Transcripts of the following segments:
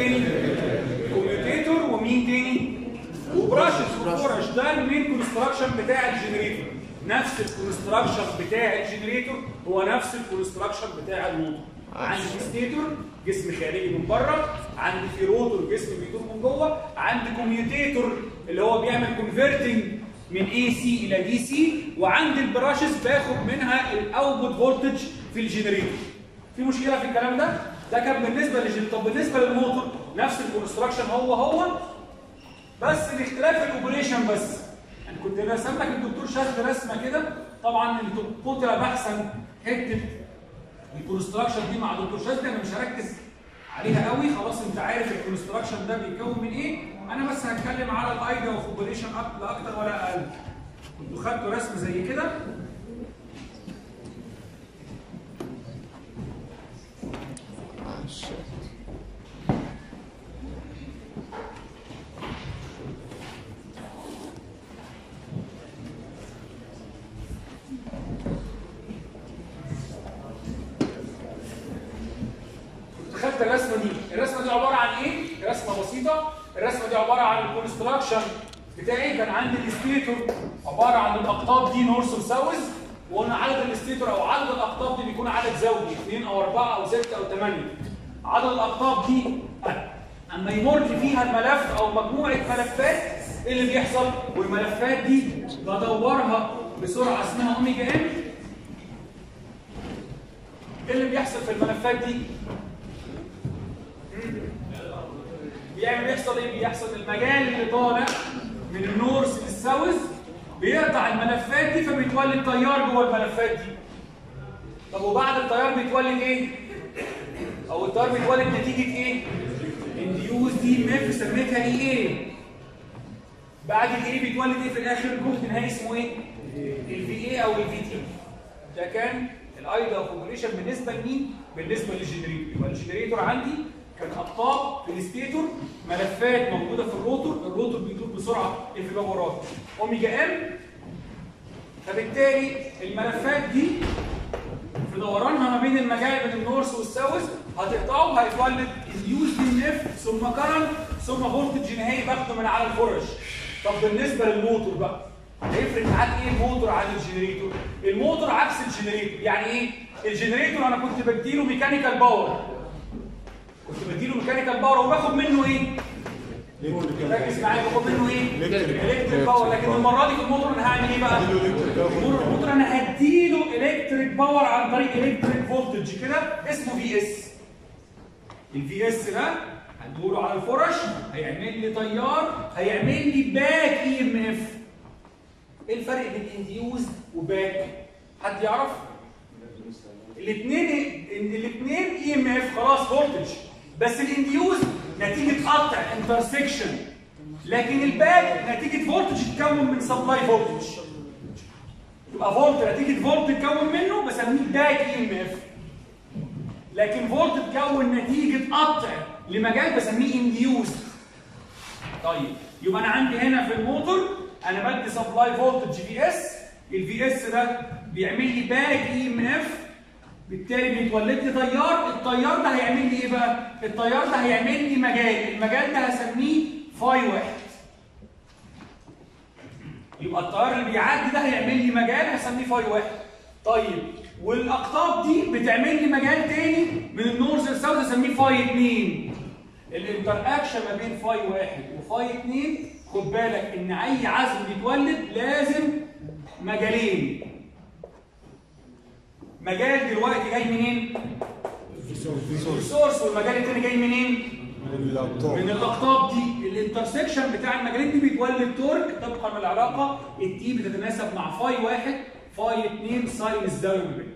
تاني كوميوتيتور ومين تاني وبراشز وفرش ده المين كونستراكشن بتاع الجنريتور نفس الكونستراكشن بتاع الجنريتور هو نفس الكونستراكشن بتاع الموتور عندي ستيتور جسم خارجي من بره عندي في روتور جسم بيدور من جوه عندي كوميوتيتور اللي هو بيعمل كونفرتنج من اي سي الى دي سي وعندي البراشز باخد منها الاوتبوت فولتج في الجنريتور في مشكله في الكلام ده ده كان بالنسبه للجن طب بالنسبه للموتور نفس الكونستراكشن هو هو بس الاختلاف في الاوبريشن بس يعني كنت رسم لك الدكتور شاذ رسمه كده طبعا اللي قتل بحثا حته الكونستراكشن دي مع دكتور شاذ انا مش هركز عليها قوي خلاص انت عارف الكونستراكشن ده بيتكون من ايه انا بس هتكلم على الايديا اوف اوبريشن لا اكتر ولا اقل كنتوا خدتوا رسم زي كده كنت خدت الرسمه دي الرسمه دي عباره عن ايه رسمه بسيطه الرسمه دي عباره عن الكونستراكشن بتاعي كان عندي الستيتور عباره عن الاقطاب دي نورث وساوث وقلنا عدد الستيتور او عدد الاقطاب دي بيكون عدد زوجي 2 او 4 او 6 او 8 عدد الاقطاب دي اما يمر فيها الملف او مجموعه ملفات ايه اللي بيحصل والملفات دي بدورها بسرعه اسمها اوميجا ام ايه اللي بيحصل في الملفات دي بيعمل بيحصل ايه بيحصل المجال اللي طالع من النورث للساوث بيقطع الملفات دي فبيتولد تيار جوه الملفات دي طب وبعد التيار بيتولد ايه او التيار بيتولد نتيجه ايه انديوز دي مف سميتها اي ايه بعد الايه بيتولد ايه في الاخر جهد نهائي اسمه ايه الفي اي او الفي تي ده كان الايدا كومبريشن بالنسبه لمين بالنسبه للجنريتور يبقى الجنريتور عندي كان اقطاب في الستيتور ملفات موجوده في الروتور الروتور بيدور بسرعه انفجارات اوميجا ام فبالتالي الملفات دي في دورانها ما بين المجال بين النورث والساوث هتقطعه وهيتولد انديوز دي اف ثم كرنت ثم فولتج نهائي باخده من على الفرش طب بالنسبه للموتور بقى هيفرق معاك ايه الموتور عن الجنريتور الموتور عكس الجنريتور يعني ايه الجنريتور انا كنت بديله ميكانيكال باور كنت بديله ميكانيكال باور وباخد منه ايه ركز معايا باخد منه ايه الكتريك باور لكن المره دي في الموتور انا هعمل ايه بقى الموتور الموتور انا هديله الكتريك باور عن طريق الكتريك فولتج كده اسمه في اس الفي اس ده هدوله على الفرش هيعمل لي تيار هيعمل لي باك اي ام اف ايه الفرق بين انديوز وباك حد يعرف الاثنين الاثنين اي ام اف خلاص فولتج بس الانديوز نتيجه قطع انترسكشن لكن الباك نتيجه فولتج تتكون من سبلاي فولتج يبقى فولت نتيجه فولت تتكون منه بسميه باك اي ام اف لكن فولت تتكون نتيجه قطع لمجال بسميه انديوز طيب يبقى انا عندي هنا في الموتور انا بدي سبلاي فولتج في اس الفي اس ده بيعمل لي باك اي ام اف بالتالي بيتولد لي تيار التيار ده هيعمل لي ايه بقى التيار ده هيعمل لي مجال المجال ده هسميه فاي واحد يبقى التيار اللي بيعدي ده هيعمل لي مجال هسميه فاي واحد طيب والاقطاب دي بتعمل لي مجال تاني من النورث للساوث هسميه فاي 2 الانتر اكشن ما بين فاي واحد وفاي 2 خد بالك ان اي عزم بيتولد لازم مجالين مجال دلوقتي جاي منين؟ السورس والمجال التاني جاي منين؟ من الاقطاب دي الانترسكشن بتاع المجالين دي بيتولد تورك طبقا للعلاقه التي بتتناسب مع فاي واحد فاي 2 ساين الزاويه ما بينهم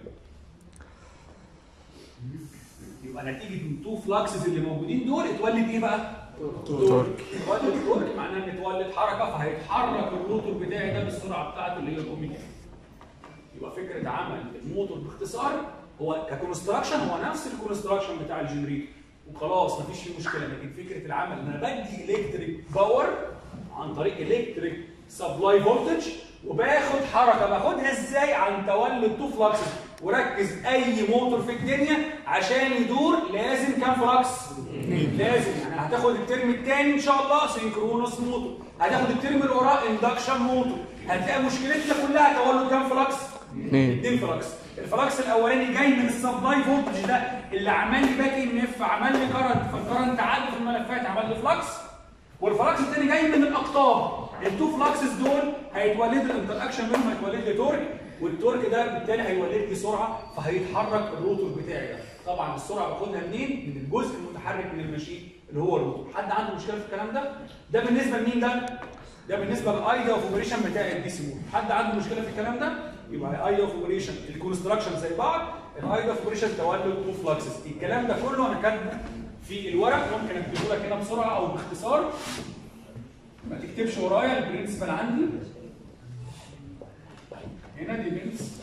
يبقى نتيجه التو فلاكسز اللي موجودين دول اتولد ايه بقى؟ تورك اتولد تورك معناه ان اتولد حركه فهيتحرك الروتور بتاعي ده بالسرعه بتاعته اللي هي الاوميجا يبقى فكره عمل الموتور باختصار هو ككونستراكشن هو نفس الكونستراكشن بتاع الجنريتور وخلاص مفيش فيه مشكله لكن فكره العمل ان انا بدي الكتريك باور عن طريق الكتريك سبلاي فولتج وباخد حركه باخدها ازاي عن تولد تو فلكس وركز اي موتور في الدنيا عشان يدور لازم كام فلكس لازم يعني هتاخد الترم الثاني ان شاء الله سينكرونس موتور هتاخد الترم اللي وراه اندكشن موتور هتلاقي مشكلتنا كلها تولد كام فلكس؟ اثنين فلكس الفلكس الاولاني جاي من السبلاي فولتج ده اللي عمل لي باك ان اف عمل لي كرنت فالكرنت عدى في الملفات عمل لي فلكس والفلكس الثاني جاي من الاقطاب التو فلكسز دول هيتولد الانتر اكشن منهم هيتولد لي تورك والتورك ده بالتالي هيولد لي سرعه فهيتحرك الروتور بتاعي ده طبعا السرعه باخدها منين؟ من الجزء المتحرك من الماشين اللي هو الروتور حد عنده مشكله في الكلام ده؟ ده بالنسبه لمين ده؟ ده بالنسبه للايدا اوف اوبريشن بتاع الدي سي مود حد عنده مشكله في الكلام ده؟ يبقى الايدا اوف اوبريشن الكونستراكشن زي بعض الايدا اوف اوبريشن تولد تو فلكسز الكلام ده كله انا كاتبه في الورق ممكن اكتبه لك هنا بسرعه او باختصار ما تكتبش ورايا البرنسبل عندي هنا دي بنس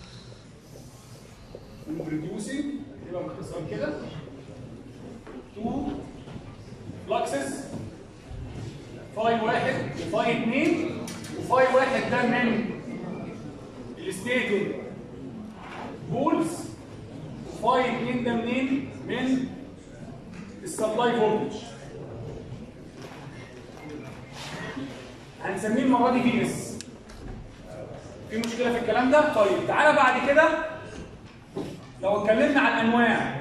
وبروديوسنج اكتبها باختصار كده تو فلكسز فاي واحد وفاي اثنين وفاي واحد ده من الستيتور بولز وفاي اثنين ده منين؟ من السبلاي فولتج هنسميه المره دي في اس في مشكله في الكلام ده طيب تعالى بعد كده لو اتكلمنا عن انواع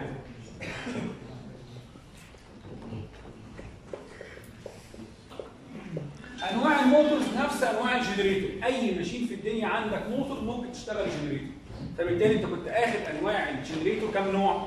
انواع الموتورز نفس انواع الجنريتور اي ماشين في الدنيا عندك موتور ممكن تشتغل جنريتور فبالتالي انت كنت اخد انواع الجنريتور كام نوع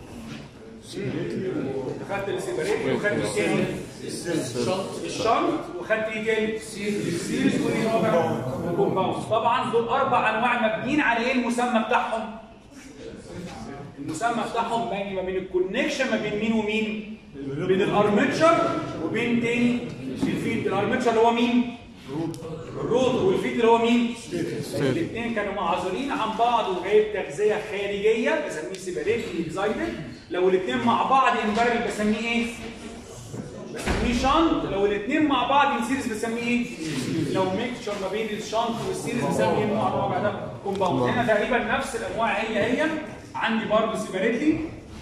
انت خدت السيبريتور وخدت الثاني الشنط وخدت ايه تاني السيريز وايه رابع الكومباوند طبعا دول اربع انواع مبنيين على ايه المسمى بتاعهم المسمى بتاعهم باجي ما بين الكونكشن ما بين مين ومين بين الارمتشر وبين تاني الفيد الارمتشر اللي هو مين الروتر والفيد اللي هو مين الاثنين كانوا معزولين عن بعض وجايب تغذيه خارجيه بسميه سيبريت اكزايتد لو الاثنين مع بعض امبارل بسميه ايه بسميه شنط لو الاثنين مع بعض السيريز بسميه ايه لو ميكشر ما بين الشنط والسيريز بسميه النوع الرابع ده كومباوند هنا تقريبا نفس الانواع هي هي عندي برضه سيبريتلي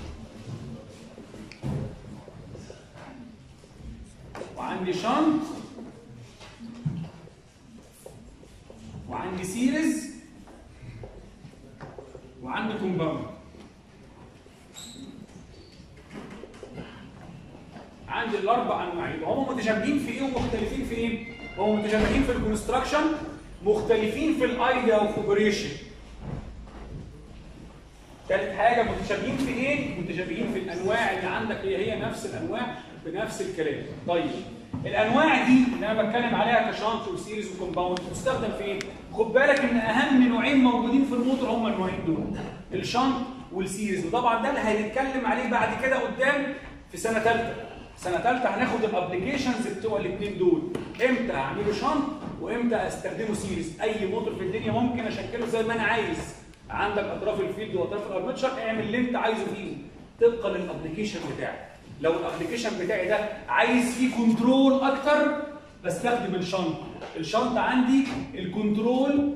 وعندي شنط وعندي سيريز وعندي كومباوند عندي الاربع انواع يبقى هم متشابهين في ايه ومختلفين في ايه؟ هم متشابهين في الكونستراكشن مختلفين في الايديا اوف اوبريشن ثالث حاجه متشابهين في ايه؟ متشابهين في الانواع اللي عندك هي هي نفس الانواع بنفس الكلام. طيب الانواع دي اللي انا بتكلم عليها كشانت وسيريز وكومباوند بتستخدم في ايه؟ خد بالك ان اهم نوعين موجودين في الموتور هم النوعين دول الشانت والسيريز وطبعا ده اللي هنتكلم عليه بعد كده قدام في سنه ثالثه. سنه ثالثه هناخد الابلكيشنز بتوع الاثنين دول امتى اعمله شانت وامتى استخدمه سيريز اي موتور في الدنيا ممكن اشكله زي ما انا عايز عندك اطراف الفيلد واطراف الارمتشر اعمل اللي انت عايزه فيه طبقا للابلكيشن بتاعك لو الابلكيشن بتاعي ده عايز فيه كنترول اكتر بستخدم الشنط الشنط عندي الكنترول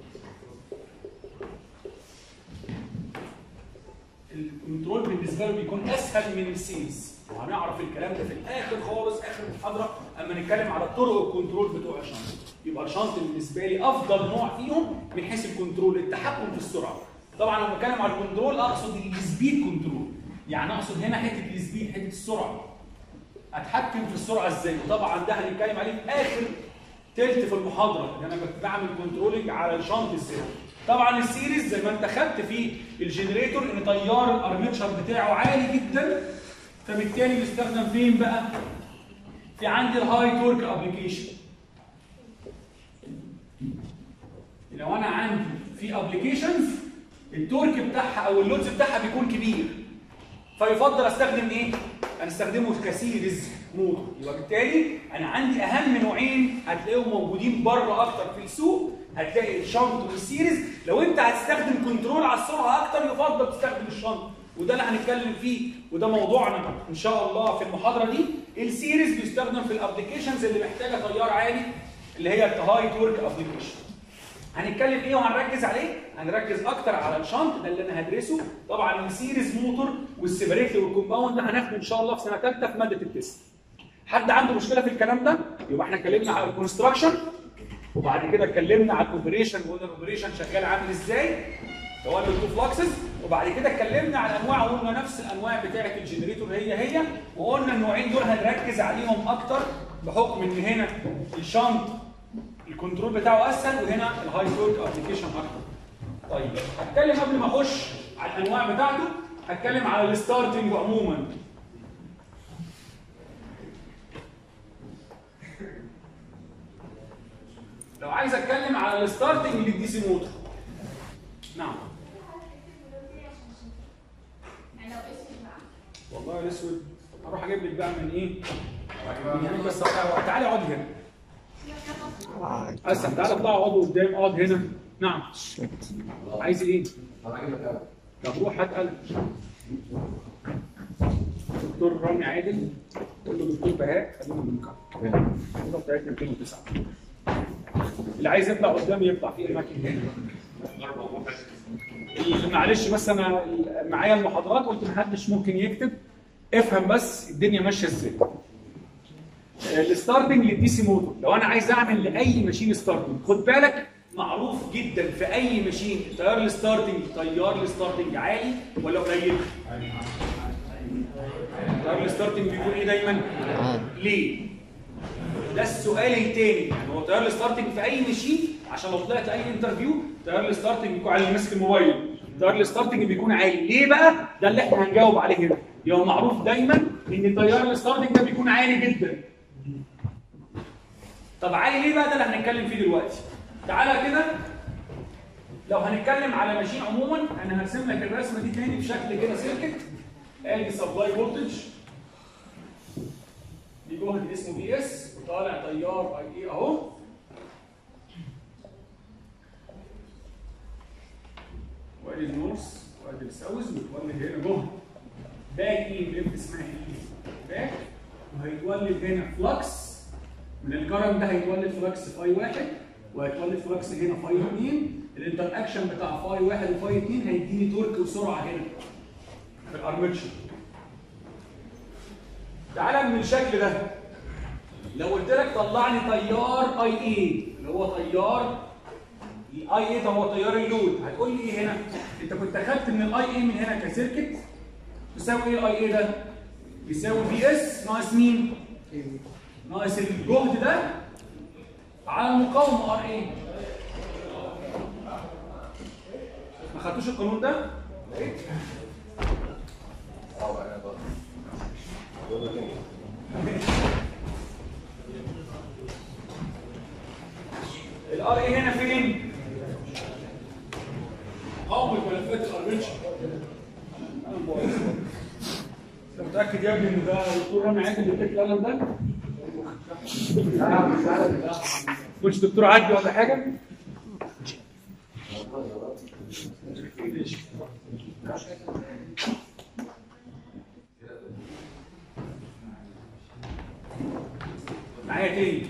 الكنترول بالنسبه له بيكون اسهل من السيلز وهنعرف الكلام ده في الاخر خالص اخر المحاضره اما نتكلم على طرق الكنترول بتوع الشنط يبقى الشنط بالنسبه لي افضل نوع فيهم من حيث الكنترول التحكم في السرعه طبعا لما بتكلم على الكنترول اقصد السبيد كنترول يعني اقصد هنا حته السبيد حته السرعه اتحكم في السرعه ازاي وطبعا ده هنتكلم عليه في اخر تلت في المحاضره ان انا بعمل كنترولنج على الشنط ازاي طبعا السيريز زي ما انت خدت في الجنريتور ان تيار الارمتشر بتاعه عالي جدا فبالتالي بيستخدم فين بقى في عندي الهاي تورك ابلكيشن لو انا عندي في ابلكيشنز التورك بتاعها او اللودز بتاعها بيكون كبير فيفضل استخدم ايه انا استخدمه كسيريز موتور يبقى بالتالي انا عندي اهم نوعين هتلاقيهم موجودين بره اكتر في السوق هتلاقي الشنط والسيريز لو انت هتستخدم كنترول على السرعه اكتر يفضل تستخدم الشنط وده اللي هنتكلم فيه وده موضوعنا ان شاء الله في المحاضره دي السيريز بيستخدم في الابلكيشنز اللي محتاجه تيار عالي اللي هي الهاي تورك ابلكيشن هنتكلم ايه وهنركز عليه؟ هنركز اكتر على الشنط ده اللي انا هدرسه طبعا السيريز موتور والسيبريتلي والكومباوند ده هناخده ان شاء الله في سنه ثالثه في ماده التست. حد عنده مشكله في الكلام ده؟ يبقى احنا اتكلمنا على الكونستراكشن وبعد كده اتكلمنا على الاوبريشن وقلنا الاوبريشن شغال عامل ازاي؟ اللي هو التو فلوكسز وبعد كده اتكلمنا على الانواع وقلنا نفس الانواع بتاعه الجنريتور هي هي وقلنا النوعين دول هنركز عليهم اكتر بحكم ان هنا الشنط الكنترول بتاعه اسهل وهنا الهاي تورك ابلكيشن اكتر. طيب هتكلم قبل ما اخش على الانواع بتاعته هتكلم على الستارتنج عموما لو عايز اتكلم على الستارتنج للدي سي موتور نعم والله الاسود هروح اجيب لك بقى من ايه من هنا بس تعالى اقعد هنا اسف تعالى اطلع اقعد قدام اقعد هنا نعم عايز ايه طب روح هات قلم دكتور رامي عادل قول له دكتور بهاء خلينا بنكمل الصوره بتاعتنا 209 اللي عايز يطلع قدام يطلع في اماكن هنا معلش بس انا معايا المحاضرات قلت محدش ممكن يكتب افهم بس الدنيا ماشيه ازاي الستارتنج للدي سي موتور لو انا عايز اعمل لاي ماشين ستارتنج خد بالك معروف جدا في اي ماشين تيار الستارتنج تيار الستارتنج عالي ولا قليل؟ تيار الستارتنج بيكون ايه دايما؟ ليه؟ ده السؤال التاني يعني هو تيار الستارتنج في اي ماشين عشان لو طلعت اي انترفيو تيار الستارتنج بيكون على اللي ماسك الموبايل تيار الستارتنج بيكون عالي ليه بقى؟ ده اللي احنا هنجاوب عليه هنا يبقى معروف دايما ان تيار الستارتنج ده بيكون عالي جدا طب عالي ليه بقى ده اللي هنتكلم فيه دلوقتي تعالى كده لو هنتكلم على ماشين عموما انا هرسم لك الرسمه دي تاني بشكل كده سيركت ادي سبلاي فولتج دي جهد اسمه بي اس وطالع تيار اي اي اهو وادي النورث وادي الساوث بتولد هنا جهد باك اي بلف اسمها ايه باك وهيتولد هنا فلكس من الكرم ده هيتولد فلكس فاي واحد وهيتولد فلكس هنا فاي 2 الانتر اكشن بتاع فاي واحد وفاي 2 هيديني تورك وسرعه هنا في الارمتشر تعالى من الشكل ده لو قلت لك طلع لي تيار اي اي اللي هو تيار الاي اي ده هو تيار اللود هتقول لي ايه هنا؟ انت كنت اخدت من الاي اي من هنا كسيركت تساوي ايه الاي اي ده؟ بيساوي في اس ناقص مين؟ ناقص الجهد ده على المقاومه ار اي ما خدتوش القانون ده؟ الار اي هنا فين؟ اول ملفات الارمنشن انت متاكد يا ابني ان ده دكتور رامي عادل اللي اداك القلم ده؟ كنتش دكتور عدي ولا حاجه؟ معايا تاني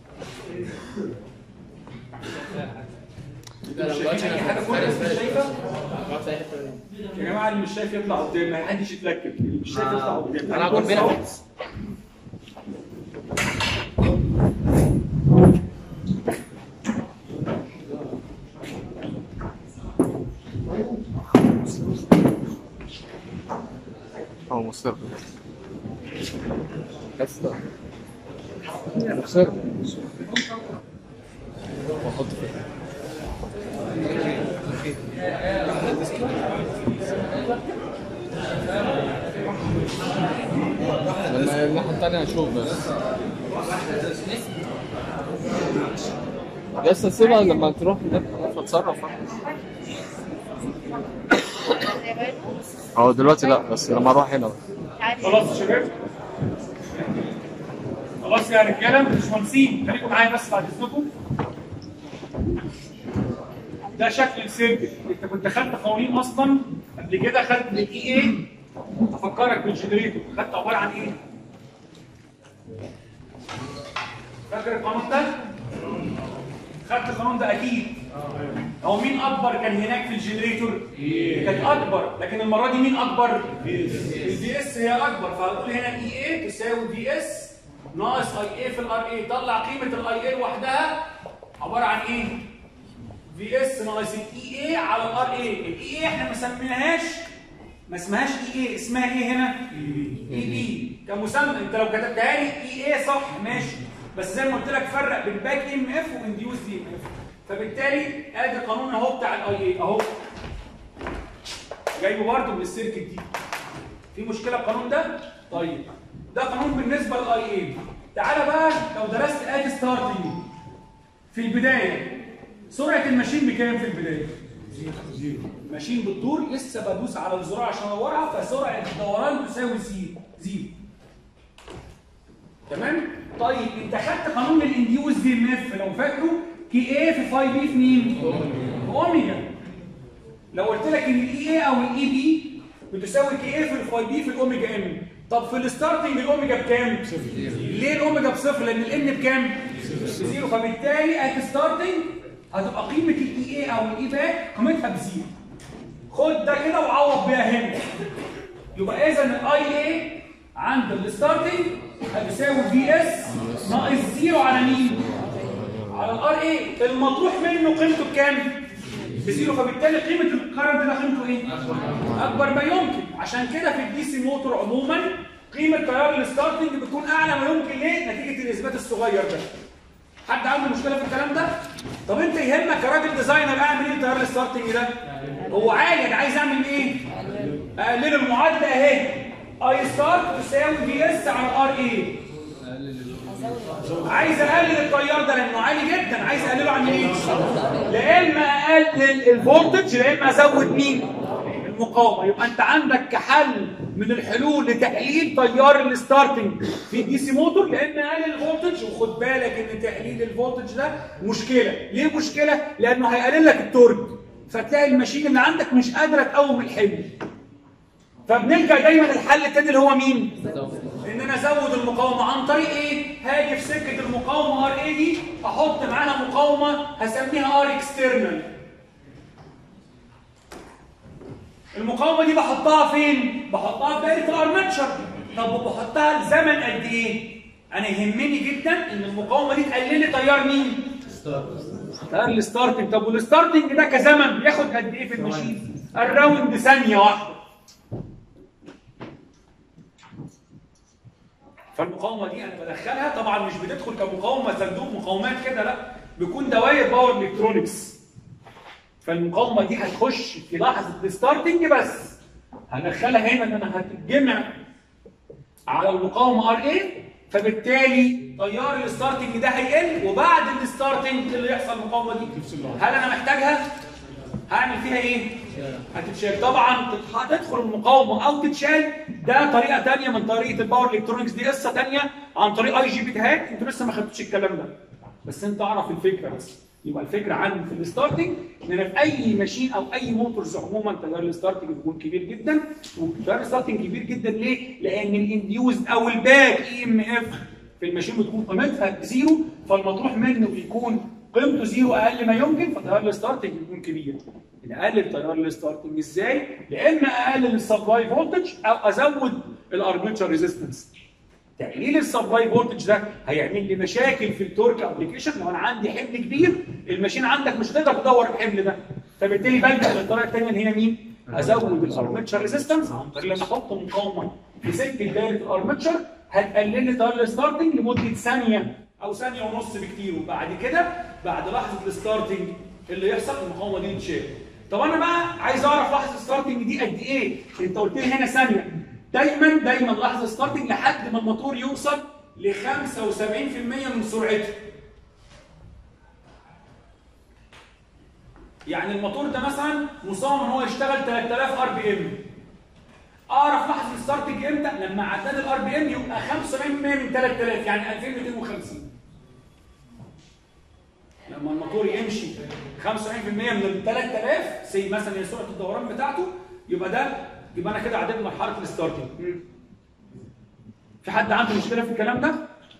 مش شايفين اي حاجه فوق الناس مش شايفه يا جماعه اللي مش شايف يطلع قدام ما حدش يتلكك اللي مش شايف يطلع قدام انا بص ربنا أهو. فيكس هو مصر بس ده مصر واحط فيه لما الناحية التانية هشوف بس بس سيبها لما تروح هناك خلاص هتصرف هو دلوقتي لا بس لما اروح هنا بقى. خلاص يا شباب خلاص يا رجاله مش مهندسين خليكم معايا بس بعد اذنكم ده شكل السيركت انت كنت خدت قوانين اصلا قبل كده خدت الاي اي افكرك بالجنريتور خدت عباره عن ايه؟ فاكر القانون ده؟ خدت القانون ده اكيد هو مين اكبر كان هناك في الجنريتور كانت اكبر لكن المره دي مين اكبر الفي اس هي اكبر فهقول هنا اي اي تساوي في اس ناقص اي اي في الار اي طلع قيمه الاي اي لوحدها عباره عن ايه في اس ناقص الاي اي على الار اي الاي اي احنا ما سميناهاش ما اسمهاش اي اي اسمها ايه هنا اي بي كمسمى انت لو كتبتها لي اي اي صح ماشي بس زي ما قلت لك فرق بين باك ام اف وانديوس دي ام اف فبالتالي ادي قانون اهو بتاع الاي اي اهو جايبه برضه من السيركت دي في مشكله القانون ده طيب ده قانون بالنسبه للاي اي تعالى بقى لو درست ادي ستارتنج في البدايه سرعه الماشين بكام في البدايه زيرو الماشين بتدور لسه بدوس على الزرار عشان ادورها فسرعه الدوران تساوي زيرو زيرو تمام طيب انت خدت قانون الانديوز دي ام اف لو فاكره كي ايه في فاي بي في مين في اوميجا لو قلت لك ان الاي اي او الاي بي بتساوي كي ايه في الفاي بي في الاوميجا ام طب في الستارتنج الاوميجا بكام ليه الاوميجا بصفر لان الان بكام بزيرو فبالتالي ات ستارتنج هتبقى قيمه الاي اي او الاي باك قيمتها بزيرو خد ده كده وعوض بيها هنا يبقى اذا الاي اي عند الستارتنج هتساوي في اس ناقص زيرو على مين؟ على الار اي المطروح منه قيمته بكام؟ بزيرو فبالتالي قيمه الكرنت ده قيمته ايه؟ اكبر ما يمكن عشان كده في الدي سي موتور عموما قيمه تيار الستارتنج بتكون اعلى ما يمكن ليه؟ نتيجه الاثبات الصغير ده حد عنده مشكله في الكلام ده؟ طب انت يهمك كراجل ديزاينر اعمل ايه تيار الستارتنج ده؟ هو عالي انا عايز اعمل ايه؟ اقلل المعادله اهي اي ستارت تساوي في اس على ار اي عايز اقلل التيار ده لانه عالي جدا عايز اقلله عن ايه؟ لا اما اقلل الفولتج لا اما ازود مين؟ المقاومه يبقى انت عندك كحل من الحلول لتقليل تيار الستارتنج في دي سي موتور لا اما اقلل الفولتج وخد بالك ان تقليل الفولتج ده مشكله ليه مشكله؟ لانه هيقلل لك التورك فتلاقي الماشين اللي عندك مش قادره تقوم الحمل فبنلجا دايما للحل التاني اللي هو مين؟ ان انا ازود المقاومه عن طريق ايه؟ هاجي في سكه المقاومه ار اي دي احط معاها مقاومه هسميها ار اكسترنال. المقاومه دي بحطها فين؟ بحطها في دايره الارماتشر. طب وبحطها لزمن قد ايه؟ انا يهمني جدا ان المقاومه دي تقلل لي تيار مين؟ تيار الستارتنج طب والستارتنج ده كزمن بياخد قد ايه في الماشين؟ الراوند ثانيه واحده. فالمقاومه دي انا بدخلها طبعا مش بتدخل كمقاومه صندوق مقاومات كده لا بيكون دوائر باور الكترونكس فالمقاومه دي هتخش في لحظه الستارتنج بس هدخلها هنا ان انا هتتجمع على المقاومه ار اي فبالتالي تيار الستارتنج ده هيقل وبعد الستارتنج اللي يحصل المقاومه دي هل انا محتاجها؟ هعمل فيها ايه؟ هتتشال طبعا هتدخل المقاومه او تتشال ده طريقه ثانيه من طريقه الباور الكترونكس دي قصه ثانيه عن طريق اي جي بي هاك انتوا لسه ما خدتوش الكلام ده بس انت اعرف الفكره بس يبقى الفكره عندي في الستارتنج ان انا في اي ماشين او اي موتورز عموما تيار الستارتنج بيكون كبير جدا وتيار الستارتنج كبير جدا ليه؟ لان الانديوز او الباك اي ام اف في الماشين بتكون قيمتها زيرو فالمطروح منه بيكون قيمته زيرو اقل ما يمكن فتيار الستارتنج بيكون كبير نقلل تيار الستارتنج ازاي؟ يا اما اقلل السبلاي فولتج او ازود الارمتشر ريزيستنس. تقليل السبلاي فولتج ده هيعمل لي مشاكل في التورك ابلكيشن لو انا عندي حمل كبير الماشين عندك مش هتقدر تدور الحمل ده فبالتالي بلجا للطريقه الثانيه اللي هي مين؟ ازود الارمتشر ريزيستنس عن طريق ان احط مقاومه في سكه دايره الارمتشر هتقلل لي تيار الستارتنج لمده ثانيه او ثانيه ونص بكتير وبعد كده بعد لحظه الستارتنج اللي يحصل المقاومه دي تتشال طب انا بقى عايز اعرف لحظه الستارتنج دي قد ايه انت قلت لي هنا ثانيه دايما دايما لحظه ستارتنج لحد ما الموتور يوصل ل 75% من سرعته يعني الموتور ده مثلا مصمم ان هو يشتغل 3000 ار بي ام اعرف لحظه الستارتنج امتى لما عداد الار بي ام يبقى 75% من 3000 يعني 2250 لما الموتور يمشي 75% من ال 3000 سي مثلا هي سرعه الدوران بتاعته يبقى ده يبقى انا كده عديت مرحله الستارتنج في حد عنده مشكله في الكلام ده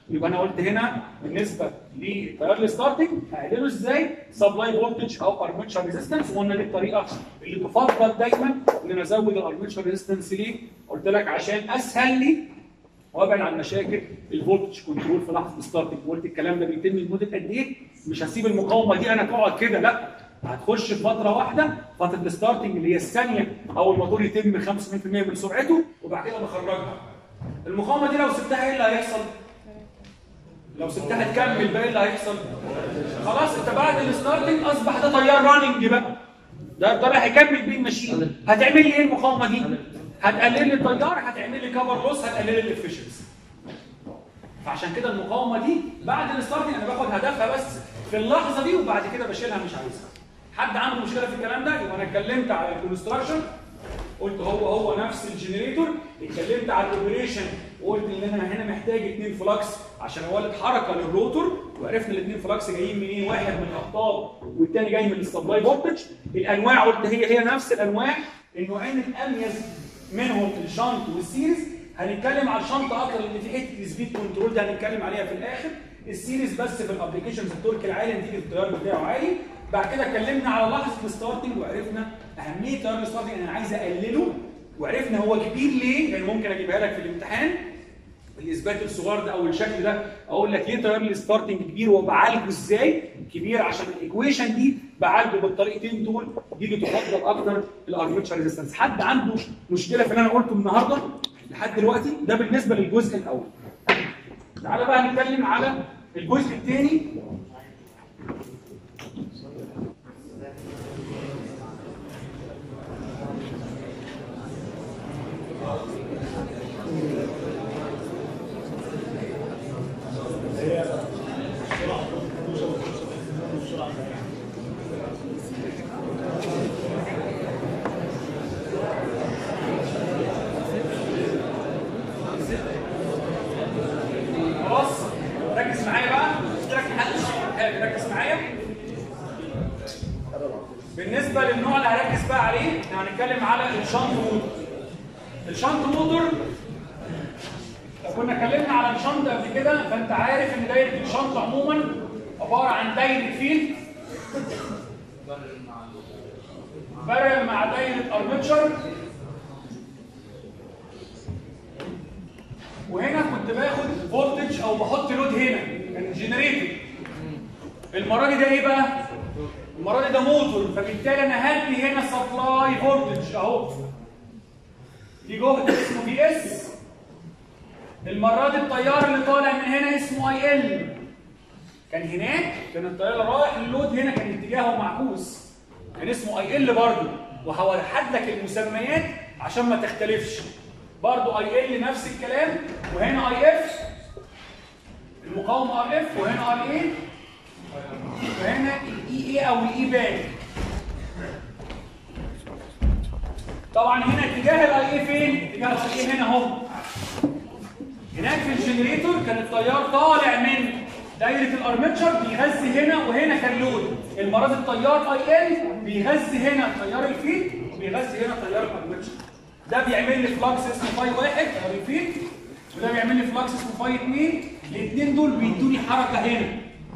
يبقى انا قلت هنا بالنسبه للتيار الستارتنج هقلله ازاي؟ سبلاي فولتج او ارمتشر ريزيستنس وقلنا دي الطريقه اللي تفضل دايما ان انا ازود الارمتشر ريزيستنس ليه؟ قلت لك عشان اسهل لي وابعد عن مشاكل الفولتج كنترول في لحظه الستارتنج وقلت الكلام ده بيتم لمده قد ايه؟ مش هسيب المقاومه دي انا تقعد كده لا هتخش في فتره واحده فتره الستارتنج اللي هي الثانيه او الموتور يتم 85% من سرعته وبعد كده بخرجها المقاومه دي لو سبتها ايه اللي هيحصل؟ لو سبتها تكمل بقى ايه اللي هيحصل؟ خلاص انت بعد الستارتنج اصبح ده تيار راننج بقى ده ده اللي هيكمل بيه الماشين هتعمل لي ايه المقاومه دي؟ هتقلل لي التيار هتعمل لي كفر لوس هتقلل لي الافشنسي فعشان كده المقاومه دي بعد الستارتنج انا باخد هدفها بس في اللحظه دي وبعد كده بشيلها مش عايزها حد عنده مشكله في الكلام ده يبقى انا اتكلمت على الكونستراكشن قلت هو هو نفس الجنريتور اتكلمت على الاوبريشن وقلت ان انا هنا محتاج اثنين فلكس عشان اولد حركه للروتور وعرفنا الاثنين فلكس جايين منين واحد من الاقطاب والثاني جاي من السبلاي فولتج الانواع قلت هي هي نفس الانواع النوعين الاميز منهم الشنط والسيريز هنتكلم على الشنط اكتر لان في حته السبيد كنترول ده هنتكلم عليها في الاخر السيريز بس في الابلكيشنز التورك العالي نتيجه التيار بتاعه عالي بعد كده اتكلمنا على لحظه الستارتنج وعرفنا اهميه تيار الستارتنج انا عايز اقلله وعرفنا هو كبير ليه يعني ممكن اجيبها لك في الامتحان الاثبات الصغير ده او الشكل ده اقول لك ليه تيار الستارتنج كبير وبعالجه ازاي كبير عشان الايكويشن دي بعالجه بالطريقتين دول دي اللي تفضل اكتر الارمتشر ريزيستنس حد عنده مشكله في اللي انا قلته النهارده لحد دلوقتي ده بالنسبه للجزء الاول تعالى بقى نتكلم على الجزء الثاني خلاص ركز معايا بقى قلت لك محدش حاجه ركز معايا بالنسبه للنوع اللي هركز بقى عليه احنا هنتكلم على الشنط موتور الشنط موتور لو كنا اتكلمنا على الشنط قبل كده فانت عارف ان دايره الشنط عموما عباره عن دايره فيل بارل مع دايره ارمتشر وهنا كنت باخد فولتج او بحط لود هنا كان جنريتور المره دي ده ايه بقى المره دي ده موتور فبالتالي انا هدي هنا سبلاي فولتج اهو في جهد اسمه في اس المره دي التيار اللي طالع من هنا اسمه اي ال كان هناك كان التيار رايح اللود هنا كان اتجاهه معكوس كان اسمه اي ال برضه وهوحد لك المسميات عشان ما تختلفش برضه اي ال نفس الكلام وهنا اي اف المقاومه ار اف وهنا ار اي وهنا الاي اي او الاي باك طبعا هنا اتجاه الاي اي فين؟ اتجاه الاي اي هنا اهو هناك في الجنريتور كان التيار طالع من دايره الارمتشر بيغذي هنا وهنا كان لود المره دي التيار اي ال بيغذي هنا تيار الفيد وبيغذي هنا تيار الارمتشر ده بيعمل لي فلكس اسمه فاي واحد او الفيد وده بيعمل لي فلكس اسمه فاي اثنين الاثنين دول بيدوني حركه هنا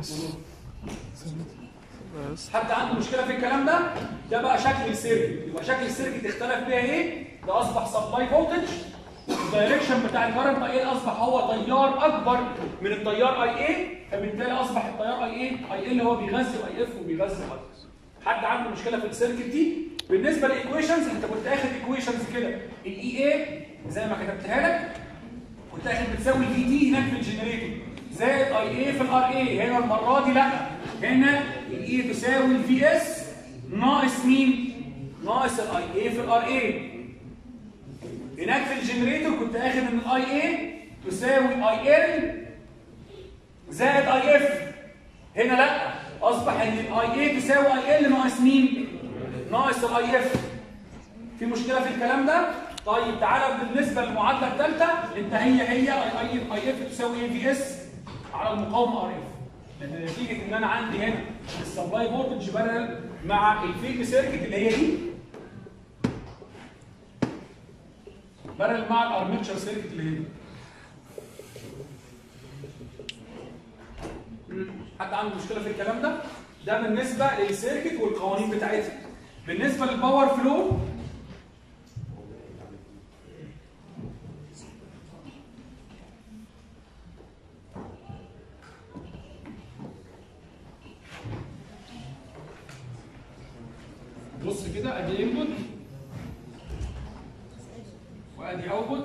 حد عنده مشكله في الكلام ده ده بقى شكل السيركت يبقى شكل السيركت اختلف بيها ايه ده اصبح سبلاي فولتج الدايركشن بتاع الكرنت اي اصبح هو تيار اكبر من التيار اي اي فبالتالي اصبح التيار اي اي اي ال هو بيغذي اي اف وبيغذي اي حد عنده مشكله في السيركت دي بالنسبه للايكويشنز انت كنت اخد ايكويشنز كده الاي اي زي ما كتبتها لك كنت اخد بتساوي في دي هناك في الجنريتور زائد اي اي في الار اي هنا المره دي لا هنا الاي تساوي الفي اس ناقص مين؟ ناقص الاي اي في الار اي هناك في الجنريتور كنت اخد ان الاي اي تساوي اي ال زائد اي اف هنا لا اصبح ان الاي اي تساوي اي ال ناقص مين؟ ناقص الاي اف في مشكله في الكلام ده؟ طيب تعالى بالنسبه للمعادله الثالثه انت هي هي اي اي اف تساوي اي في اس على المقاومه ار اف لان نتيجه ان انا عندي هنا السبلاي فولتج بارل مع الفيلد سيركت اللي هي دي بارل مع الارمتشر سيركت اللي هنا حد عنده مشكله في الكلام ده ده بالنسبه للسيركت والقوانين بتاعتها بالنسبه للباور فلو بص كده ادي انبوت وادي اوتبوت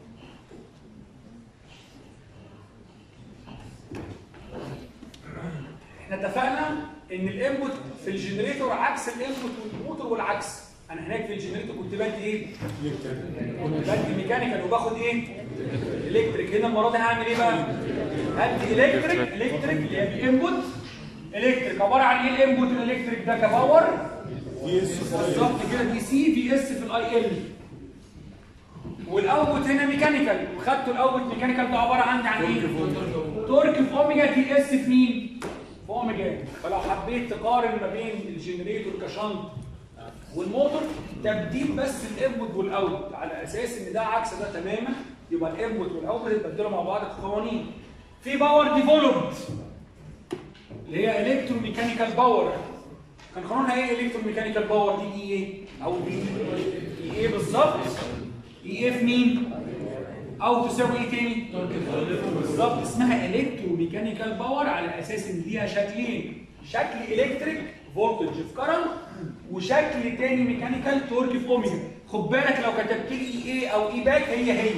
احنا اتفقنا ان الانبوت في الجنريتور عكس الانبوت والموتور والعكس انا هناك في الجنريتور كنت بدي ايه؟ كنت بدي ميكانيكال وباخد ايه؟ الكتريك هنا المره دي هعمل ايه بقى؟ هدي الكتريك الكتريك اللي هي الانبوت الكتريك عباره عن ايه الانبوت الالكتريك ده كباور بالظبط كده دي سي في اس في الاي ال والاوتبوت هنا ميكانيكال وخدتوا الاوتبوت ميكانيكال ده عباره عندي عن ايه؟ تورك في اوميجا تي اس في مين؟ في اوميجا فلو حبيت تقارن ما بين الجنريتور كشنط والموتور تبديل بس الانبوت والاوتبوت على اساس ان ده عكس ده تماما يبقى الانبوت والاوتبوت يتبدلوا مع بعض في قوانين في باور ديفلوبد اللي هي الكترو ميكانيكال باور كان قانونها ايه الكترو ميكانيكال باور دي اي ايه او بي اي ايه بالظبط اي ايه في مين او تساوي ايه تاني بالظبط اسمها الكترو ميكانيكال باور على اساس ان ليها شكلين شكل الكتريك فولتج في كرنت وشكل تاني ميكانيكال تورك في اوميجا خد بالك لو كتبت لي اي ايه او اي باك هي هي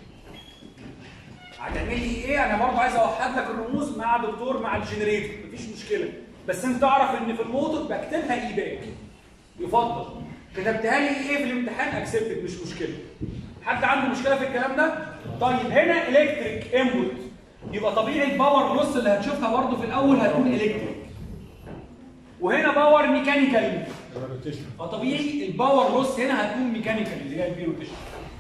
هتعمل لي ايه انا برضه عايز اوحد لك الرموز مع دكتور مع الجنريتور مفيش مشكله بس انت تعرف ان في الموتور بكتبها اي باك يفضل كتبتها لي ايه في الامتحان اكسبتد مش مشكله حد عنده مشكله في الكلام ده طيب هنا الكتريك انبوت يبقى طبيعي الباور لوس اللي هتشوفها برضه في الاول هتكون الكتريك وهنا باور ميكانيكال فطبيعي الباور لوس هنا هتكون ميكانيكال اللي هي البي روتيشن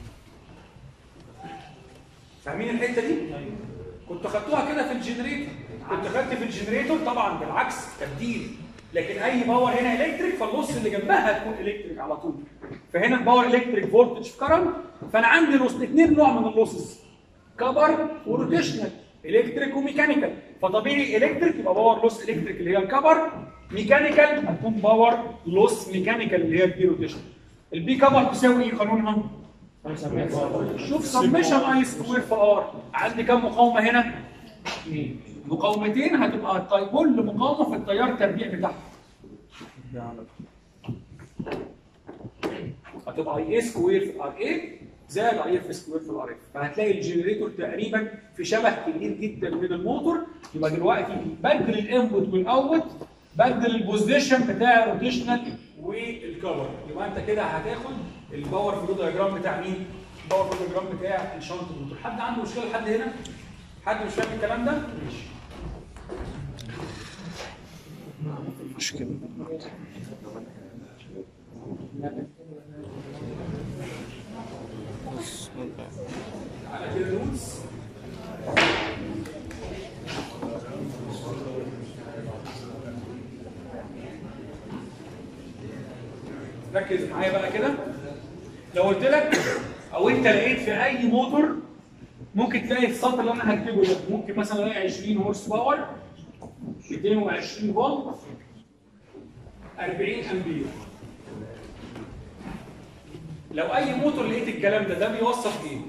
فاهمين الحته دي كنت خدتوها كده في الجنريتور كنت خدت في الجنريتور طبعا بالعكس تبديل لكن اي باور هنا الكتريك فاللوس اللي جنبها هتكون الكتريك على طول فهنا الباور الكتريك فولتج في كرنت فانا عندي لوس اثنين نوع من اللوسز كبر وروتيشنال الكتريك وميكانيكال فطبيعي الكتريك يبقى باور لوس الكتريك اللي هي الكبر ميكانيكال هتكون باور لوس ميكانيكال اللي هي البي روتيشن البي كبر تساوي ايه قانونها؟ شوف سميشن اي سكوير في ار عندي كام مقاومه هنا؟ مقاومتين هتبقى الطي- كل مقاومه في التيار التربيع بتاعها هتبقى اي سكوير في الار اي زائد اي اف سكوير في الار اف فهتلاقي الجنريتور تقريبا في شبه كبير جدا من الموتور يبقى دلوقتي بدل الانبوت والاوتبوت بدل البوزيشن بتاع الروتيشنال والكفر يبقى انت كده هتاخد الباور فلو دايجرام بتاع مين؟ الباور فلو دايجرام بتاع الشنط الموتور حد عنده مشكله لحد هنا؟ حد مش فاهم الكلام ده؟ ماشي مشكلة على كده نوتس ركز معايا بقى كده لو قلت لك او انت لقيت في اي موتور ممكن تلاقي السطر اللي انا هكتبه ده ممكن مثلا الاقي 20 هورس باور 220 فولت 40 امبير لو اي موتور لقيت الكلام ده ده بيوصف ايه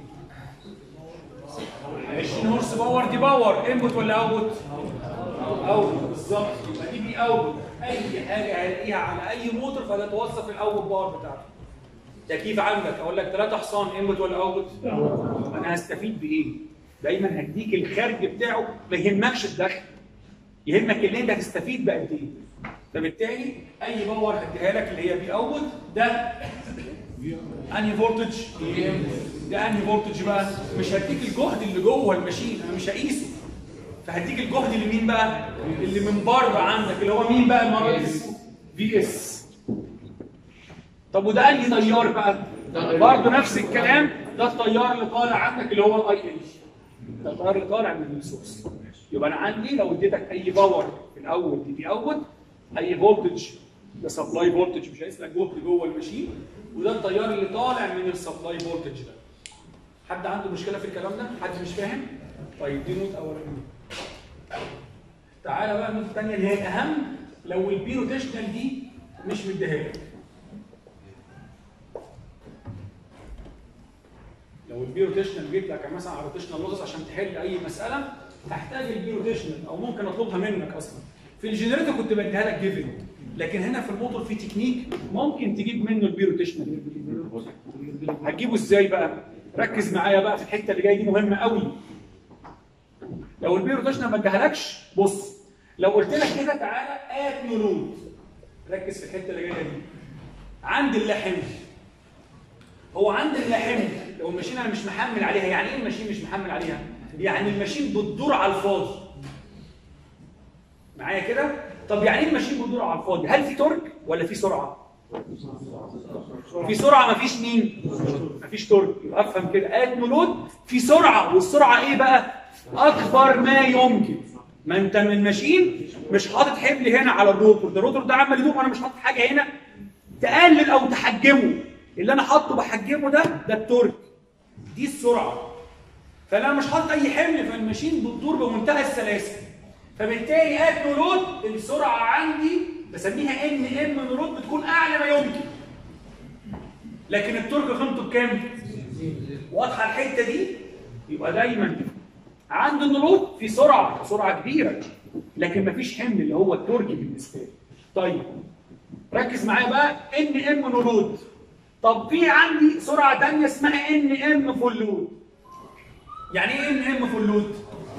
20 هورس باور دي باور انبوت ولا اوتبوت اوتبوت بالظبط يبقى دي بي اوتبوت اي حاجه هلاقيها على اي موتور فده توصف الاوتبوت باور بتاعته تكييف عندك اقول لك ثلاثه حصان انبوت ولا اوتبوت انا هستفيد بايه دايما هديك الخارج بتاعه ما يهمكش الدخل يهمك اللي انت هتستفيد بقد ايه فبالتالي اي باور هديها لك اللي هي بي اوتبوت ده انهي فولتج ده انهي فولتج بقى مش هديك الجهد اللي جوه الماشين انا مش هقيسه فهديك الجهد اللي مين بقى اللي من بره عندك اللي هو مين بقى المره دي في اس طب وده انهي تيار بقى برضه نفس الكلام ده التيار اللي طالع عندك اللي هو الاي ال ده التيار اللي طالع من السورس يبقى انا عندي لو اديتك اي باور في الاول دي بي اوت اي فولتج ده سبلاي فولتج مش هيسلك جهد جوه الماشين وده التيار اللي طالع من السبلاي فولتج ده حد عنده مشكله في الكلام ده حد مش فاهم طيب دي نوت اولانيه تعالى بقى النقطه الثانيه اللي هي الاهم لو البي روتيشنال دي مش مديها لك لو البي روتيشنال جيت لك مثلا على روتيشنال لوزس عشان تحل اي مساله تحتاج البي روتيشنال او ممكن اطلبها منك اصلا في الجنريتور كنت بديها لك جيفن لكن هنا في الموتور في تكنيك ممكن تجيب منه البي روتيشنال هتجيبه ازاي بقى ركز معايا بقى في الحته اللي جايه دي مهمه قوي لو البي روتيشنال ما ادهالكش بص لو قلت لك كده تعالى اد نيو لود ركز في الحته اللي جايه دي عند اللحم هو عند اللحم لو الماشين انا مش محمل عليها يعني ايه الماشين مش محمل عليها يعني الماشين بتدور على الفاضي معايا كده طب يعني ايه الماشين بتدور على الفاضي هل في تورك ولا في سرعه في سرعه مفيش مين مفيش تورك يبقى افهم كده اد لود في سرعه والسرعه ايه بقى اكبر ما يمكن ما انت من الماشين مش حاطط حمل هنا على الروتور ده الروتور ده عمال يدوم وانا مش حاطط حاجه هنا تقلل او تحجمه اللي انا حاطه بحجمه ده ده التورك دي السرعه فانا مش حاطط اي حمل فالماشين بتدور بمنتهى السلاسه فبالتالي اد نورود السرعه عندي بسميها ان ام نورود بتكون اعلى ما يمكن لكن التورك قيمته بكام؟ واضحه الحته دي يبقى دايما عند النورود في سرعه سرعه كبيره لكن مفيش حمل اللي هو التورك بالنسبه لي طيب ركز معايا بقى ان ام نورود طب في عندي سرعه ثانيه اسمها ان ام فول لود يعني ايه ان ام فول لود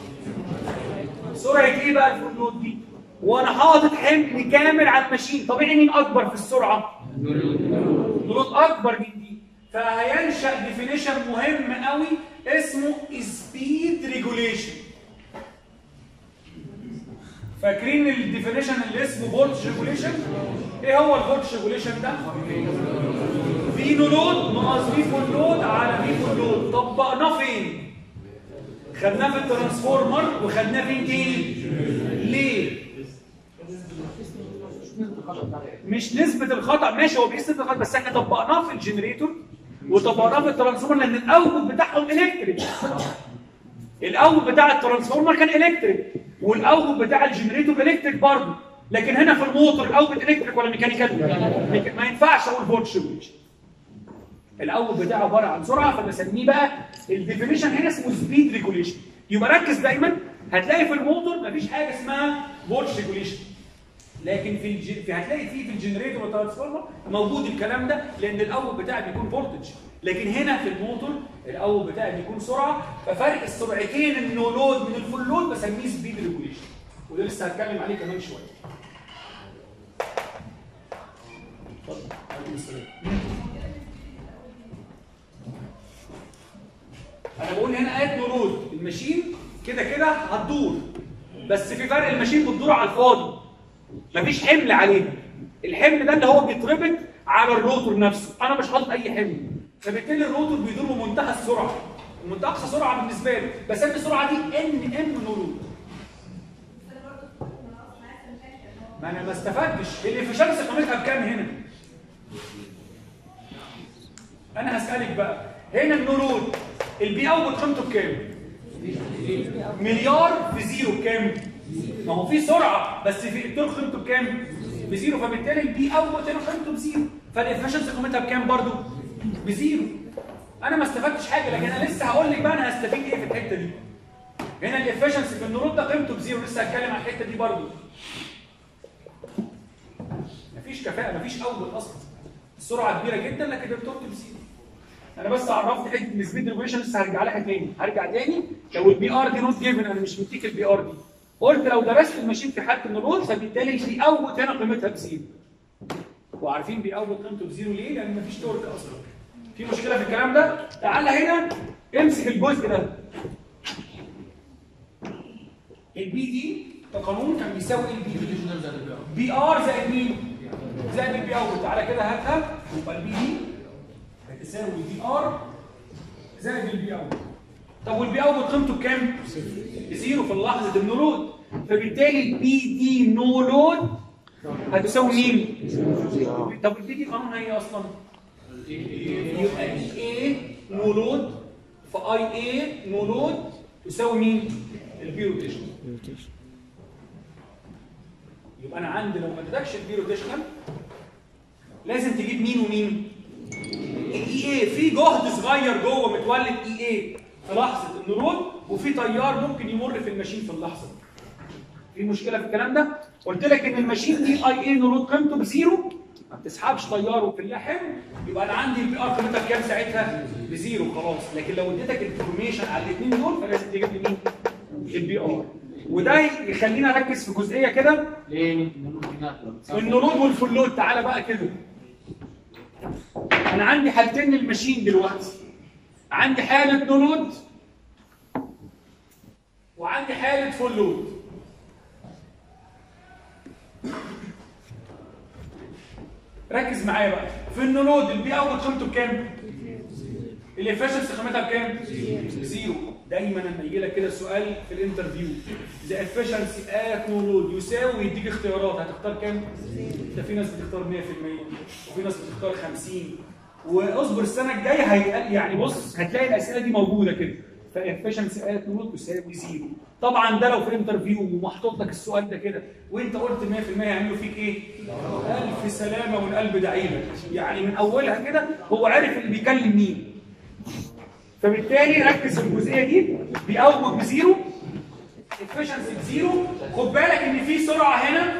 سرعه ايه بقى الفول لود دي وانا حاطط حمل كامل على الماشين طبيعي مين اكبر في السرعه نورود اكبر من دي فهينشا ديفينيشن مهم قوي اسمه سبيد ريجوليشن فاكرين الديفينيشن اللي اسمه فولت ريجوليشن ايه هو الفولت ريجوليشن ده في نولود ناقص في فول لود على في فول لود طبقناه فين خدناه في الترانسفورمر وخدناه فين تاني ليه مش نسبة الخطأ ماشي هو بيقيس نسبة الخطأ بس احنا طبقناه في الجنريتور وطبقناه في الترانسفورمر لان الاوت بتاعهم الكتريك الاوت بتاع الترانسفورمر كان الكتريك والاوت بتاع الجنريتور الكتريك برضه لكن هنا في الموتور الاوت الكتريك ولا ميكانيكال ما ينفعش اقول فولت ريجوليشن الاول بتاعه عباره عن سرعه فبسميه بقى الديفينيشن هنا اسمه سبيد ريجوليشن يبقى ركز دايما هتلاقي في الموتور مفيش حاجه اسمها فولت ريجوليشن لكن في, الج... في هتلاقي فيه في الجنريتور والترانسفورمر موجود الكلام ده لان الاول بتاعي بيكون فولتج لكن هنا في الموتور الاول بتاعي بيكون سرعه ففرق السرعتين النو لود من الفول لود بسميه سبيد ريجوليشن وده لسه هتكلم عليه كمان شويه اتفضل عليكم السلام انا بقول هنا اد نورود الماشين كده كده هتدور بس في فرق الماشين بتدور على الفاضي مفيش حمل عليها الحمل ده اللي هو بيتربط على الروتور نفسه انا مش حاطط اي حمل فبالتالي الروتور بيدور بمنتهى السرعه ومنتهى اقصى سرعه بالنسبه له بسمي السرعه دي ان ام نورود ما انا ما استفدتش الافشنس قيمتها بكام هنا انا هسالك بقى هنا النورود البي اوت قيمته بكام مليار في زيرو بكام ما هو في سرعه بس في التور قيمته بكام بزيرو فبالتالي البي اوت هنا قيمته بزيرو فالافشنس قيمتها بكام برضو بزيرو انا ما استفدتش حاجه لكن انا لسه هقول لك بقى انا هستفيد ايه في الحته دي هنا الافشنس في النورود ده قيمته بزيرو لسه هتكلم عن الحته دي برضو مفيش كفاءه مفيش اول اصلا السرعه كبيره جدا لكن التورك بزيرو انا بس عرفت حته السبيد ريجوليشن لسه هرجع لها تاني هرجع تاني لو البي ار دي نوت جيفن انا مش مديك البي ار دي قلت لو درست الماشين في حاله النرود فبالتالي البي اوت هنا قيمتها بزيرو وعارفين بي اوت قيمته بزيرو ليه؟ لان مفيش تورك اصلا في مشكله في الكلام ده تعالى هنا امسك الجزء ده البي دي كقانون كان بيساوي ايه البي دي؟ بي ار زائد مين؟ زائد البي اوت تعالى كده هاتها يبقى البي دي هتساوي بي ار زائد البي اوت طب والبي اوت قيمته بكام؟ بزيرو في لحظه النورود فبالتالي البي دي نو لود هتساوي مين؟ طب البي دي قانونها ايه اصلا؟ يبقى اي اي نو لود فاي اي نو لود تساوي مين؟ البي روتيشن يبقى انا عندي لو ما ادتكش البي روتيشنال لازم تجيب مين ومين الاي اي في جهد صغير جوه متولد اي اي في لحظه النرود وفي تيار ممكن يمر في الماشين في اللحظه دي في مشكله في الكلام ده قلت لك ان الماشين دي اي اي نرود قيمته بزيرو ما بتسحبش تيار وفي اللحم يبقى انا عندي البي ار قيمتها كام ساعتها بزيرو خلاص لكن لو اديتك الانفورميشن على الاثنين دول فلازم تجيب لي مين البي ار وده يخلينا نركز في جزئيه كده ليه؟ النرود والفلود تعالى بقى كده انا عندي حالتين للماشين دلوقتي عندي حاله نرود وعندي حاله فلود ركز معايا بقى في النرود البي اوت قيمته بكام الافشنسي قيمتها بكام زيرو دايما لما يجي لك كده سؤال في الانترفيو ذا افشنسي ات نورود يساوي يديك اختيارات هتختار كام ده في ناس بتختار 100% وفي ناس بتختار 50 واصبر السنه الجايه هيقل يعني بص هتلاقي الاسئله دي موجوده كده فافشنسي ات نورود تساوي زيرو طبعا ده لو في انترفيو ومحطوط لك السؤال ده كده وانت قلت 100% هيعملوا فيك ايه؟ الف سلامه والقلب دعيلك يعني من اولها كده هو عارف اللي بيكلم مين فبالتالي ركز في الجزئيه دي بيقوم بزيرو efficiency بزيرو خد بالك ان في سرعه هنا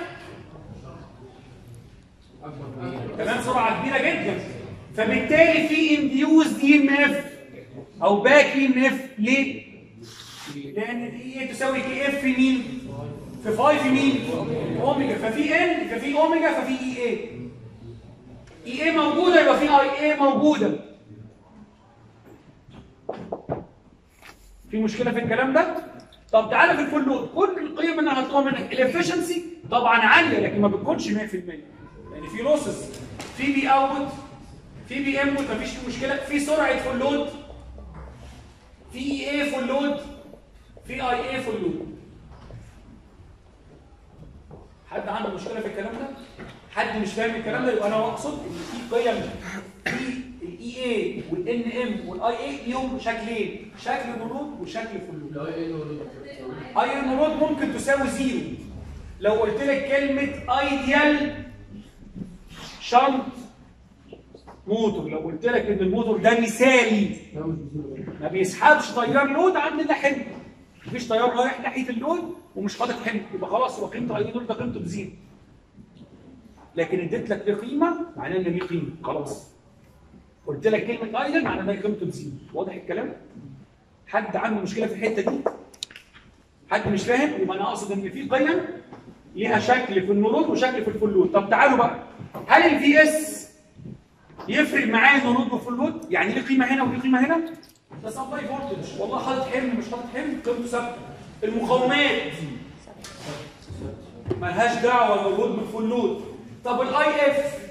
تمام سرعه كبيره جدا فبالتالي في انديوز دي ام اف او باك اي ام اف ليه؟ لان دي ايه تساوي كي اف في مين؟ في 5 في مين؟ اوميجا ففي ان ففي اوميجا ففي اي اي اي اي موجوده يبقى في اي اي موجوده في مشكله في الكلام ده طب تعالى في الفول لود كل القيم اللي هطلبها منك الافشنسي طبعا عاليه لكن ما بتكونش 100% يعني في لوسز في بي اوت في بي ام مفيش فيه مشكله في سرعه فول لود في اي اي فول لود في اي اي فول لود حد عنده مشكله في الكلام ده حد مش فاهم الكلام ده يبقى انا اقصد ان في قيم في الاي اي والان ام والاي اي ليهم شكلين شكل نرود وشكل فلود اي نرود ممكن تساوي زيرو لو قلت لك كلمه ايديال شنط موتور لو قلت لك ان الموتور ده مثالي ما بيسحبش تيار لود عند اللحم مفيش تيار رايح ناحيه اللود ومش حاطط حمل يبقى خلاص هو قيمته اي دول ده قيمته بزيرو لكن اديت لك ليه قيمه معناه ان ليه قيمه خلاص قلت لك كلمه ايدل معناه ان قيمته بزيرو واضح الكلام حد عنده مشكله في الحته دي حد مش فاهم يبقى انا اقصد ان في قيم ليها شكل في النرود وشكل في الفلود طب تعالوا بقى هل الفي اس يفرق معايا النرود والفلود يعني ليه قيمه هنا وليه قيمه هنا ده سبلاي فولتج والله حاطط حمل مش حاطط حمل قيمته ثابته المقاومات ملهاش دعوه بالنرود بالفلود طب الاي اف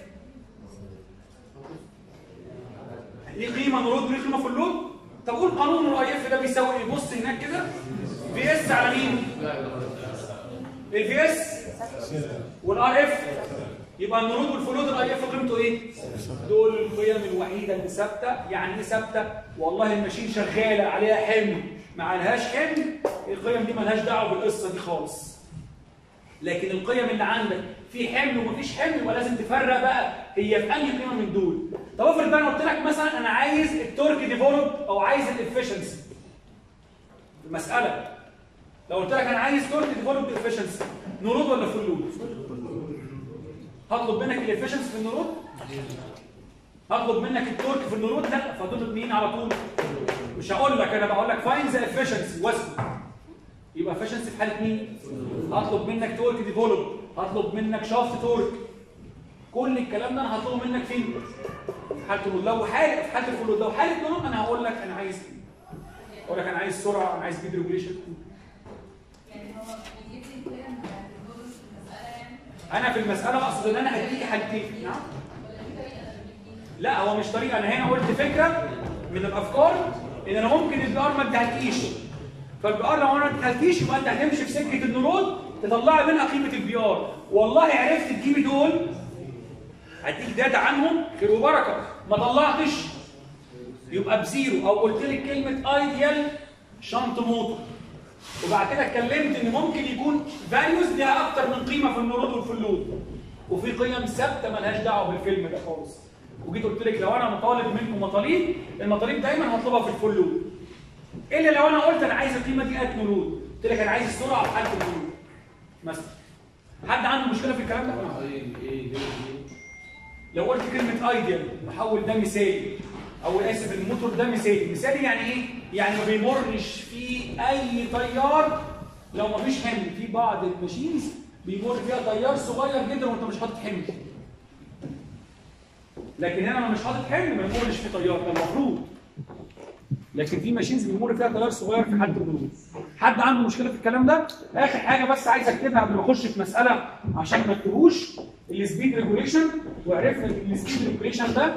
ليه قيمه نرود ليه قيمه فلود طب قول قانون الاي اف ده بيساوي ايه بص هناك كده في اس على مين الفي اس والار اف يبقى النرود والفلود الاي اف قيمته ايه دول القيم الوحيده اللي ثابته يعني ايه ثابته والله الماشين شغاله عليها حمل ما عليهاش حمل القيم دي مالهاش دعوه بالقصه دي خالص لكن القيم اللي عندك في حمل ومفيش حمل يبقى لازم تفرق بقى هي في انهي قيمه من دول طب افرض بقى انا قلت لك مثلا انا عايز التورك ديفلوب او عايز الافشنسي المساله لو قلت لك انا عايز تورك ديفلوب افشنسي نرود ولا فلود هطلب منك الافشنسي في النرود هطلب منك التورك في النرود لا فهتطلب مين على طول مش هقول لك انا بقول لك فاين ذا افشنسي واسكت يبقى افشنسي في حاله مين هطلب منك تورك ديفلوب هطلب منك شافت تورك كل الكلام ده انا هطلبه منك فين في حاله النود لو حاله في حاله الفلود لو حاله نود انا هقول لك انا عايز ايه اقول لك انا عايز سرعه انا عايز سبيد ريجوليشن يعني هو بيجيب لي قيم الجزء في المسألة يعني انا في المساله اقصد ان انا هديكي حالتين نعم ولا في طريقة للتجديد؟ لا هو مش طريقه انا هنا قلت فكره من الافكار ان انا ممكن البي ار ما اديهالكيش فالبي ار لو انا ما اديهالكيش يبقى انت هتمشي في سكه النرود تطلعي منها قيمه البي ار والله عرفت تجيبي دول هديك داتا عنهم خير وبركه ما طلعتش يبقى بزيرو او قلت لك كلمه ايديال شنط موتور وبعد كده اتكلمت ان ممكن يكون فاليوز ليها اكتر من قيمه في النورود والفلود وفي قيم ثابته ملهاش دعوه بالفيلم ده خالص وجيت قلت لك لو انا مطالب منكم مطالب المطالب دايما هطلبها في الفلود الا لو انا قلت انا عايز القيمه دي ات نورود قلت لك انا عايز السرعه في حاله النورود مثلا حد عنده مشكله في الكلام ده؟ لو قلت كلمة ايديال بحول ده مثالي او اسف الموتور ده مثالي مثالي يعني ايه يعني ما بيمرش فيه اي تيار لو ما فيش حمل في بعض الماشينز بيمر فيها تيار صغير جدا وانت مش حاطط حمل لكن هنا انا مش حاطط حمل ما يمرش فيه تيار ده المفروض لكن في ماشينز بيمر فيها تيار صغير في حاله البلوغ حد عنده مشكله في الكلام ده اخر حاجه بس عايز اكتبها قبل ما اخش في مساله عشان ما تتوهوش السبيد ريجوليشن وعرفنا ان السبيد ريجوليشن ده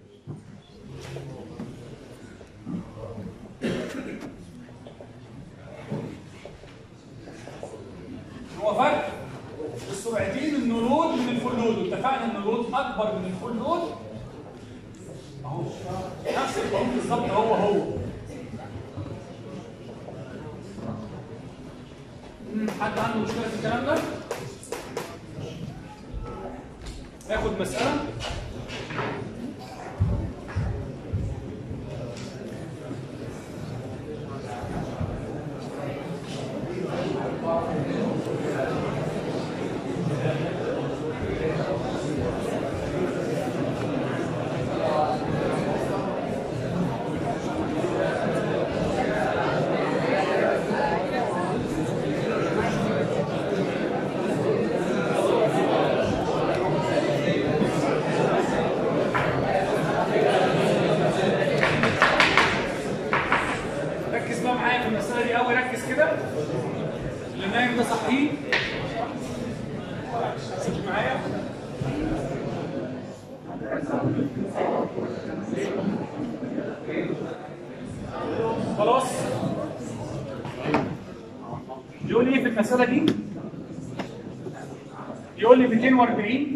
هو فرق السرعتين النولود من الفول لود اتفقنا ان النولود اكبر من الفول لود اهو نفس القانون بالظبط هو هو مم، حد عنده مشكله في الكلام ده؟ ناخد مساله ركز بقى معايا في المسألة دي قوي ركز كده اللي نايم ده صحيح سيب معايا خلاص يقول لي ايه في المسألة دي؟ يقول لي 240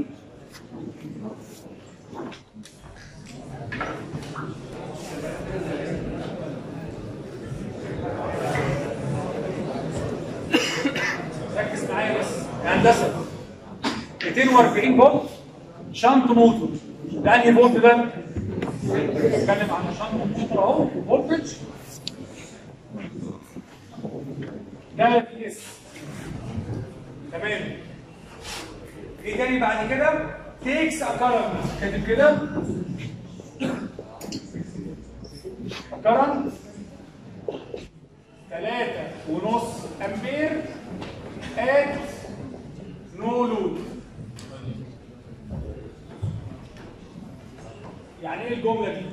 ركز معايا بس يا هندسه 240 فولت شنط موتور ده انهي فولت ده؟ بنتكلم عن شنط موتور اهو فولتج ده في اس تمام ايه تاني بعد كده؟ تيكس ا كارنت كاتب كده كارنت ثلاثة ونص أمبير at no load يعني ايه الجملة دي؟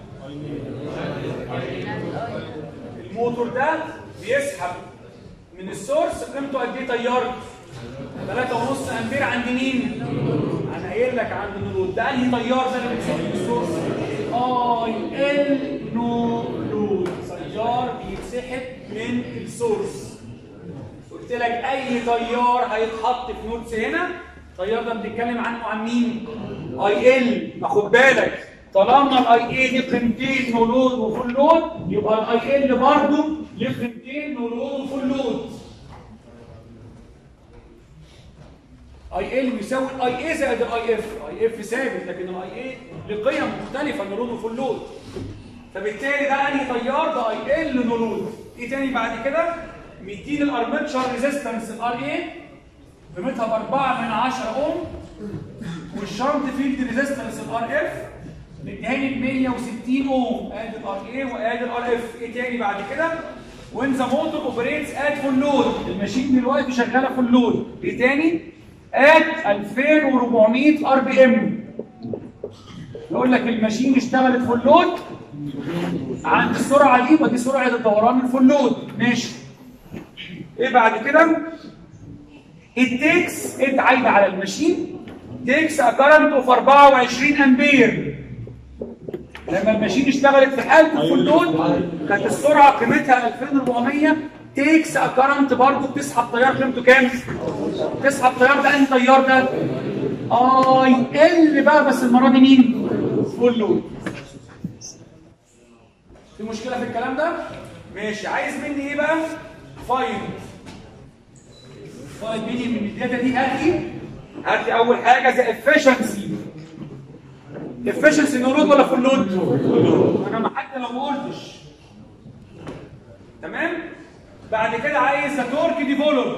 الموتور ده بيسحب من السورس قيمته قد ايه تيار؟ 3.5 امبير عند مين؟ انا قايل لك عند النود ده انهي تيار ده اللي بيتسحب من السورس؟ اي ال نو لود تيار بيتسحب من السورس قلت لك اي تيار هيتحط في نودز هنا التيار ده بنتكلم عنه عن مين؟ اي ال ما خد بالك طالما الاي اي دي قيمتين نو لود وفول لود يبقى الاي ال برضه ليه قيمتين نو لود وفول لود اي ال بيساوي الاي اي زائد الاي اف اي اف ثابت لكن الاي اي لقيم مختلفه نو لود وفول لود فبالتالي ده انهي تيار ده اي ال نو لود ايه تاني بعد كده مدين الارمتشر ريزيستنس الار اي قيمتها ب 4 من 10 اوم والشنط فيلد ريزيستنس الار اف مديهاني ب 160 اوم ادي الار اي وادي الار اف ايه تاني بعد كده وين ذا موتور اوبريتس ات فول لود الماشين دلوقتي شغاله فول لود ايه تاني ات 2400 ار بي ام يقول لك الماشين اشتغلت فول لود عند السرعه دي ودي سرعه الدوران الفول لود ماشي ايه بعد كده التكس انت عايده على الماشين تكس كارنت اوف 24 امبير لما الماشين اشتغلت في حاله الفول لود كانت السرعه قيمتها 2400 تكس كارنت برضه بتسحب تيار قيمته كام؟ تسحب تيار ده انهي تيار ده؟ اي ال بقى بس المره دي مين؟ فول لود في مشكله في الكلام ده؟ ماشي عايز مني ايه بقى؟ فايند فايند ميني من الداتا دي هات لي هات لي اول حاجه زي افشنسي افشنسي نو لود ولا فول لود؟ انا ما حتى لو ما قلتش تمام بعد كده عايز تورك ديفلوبد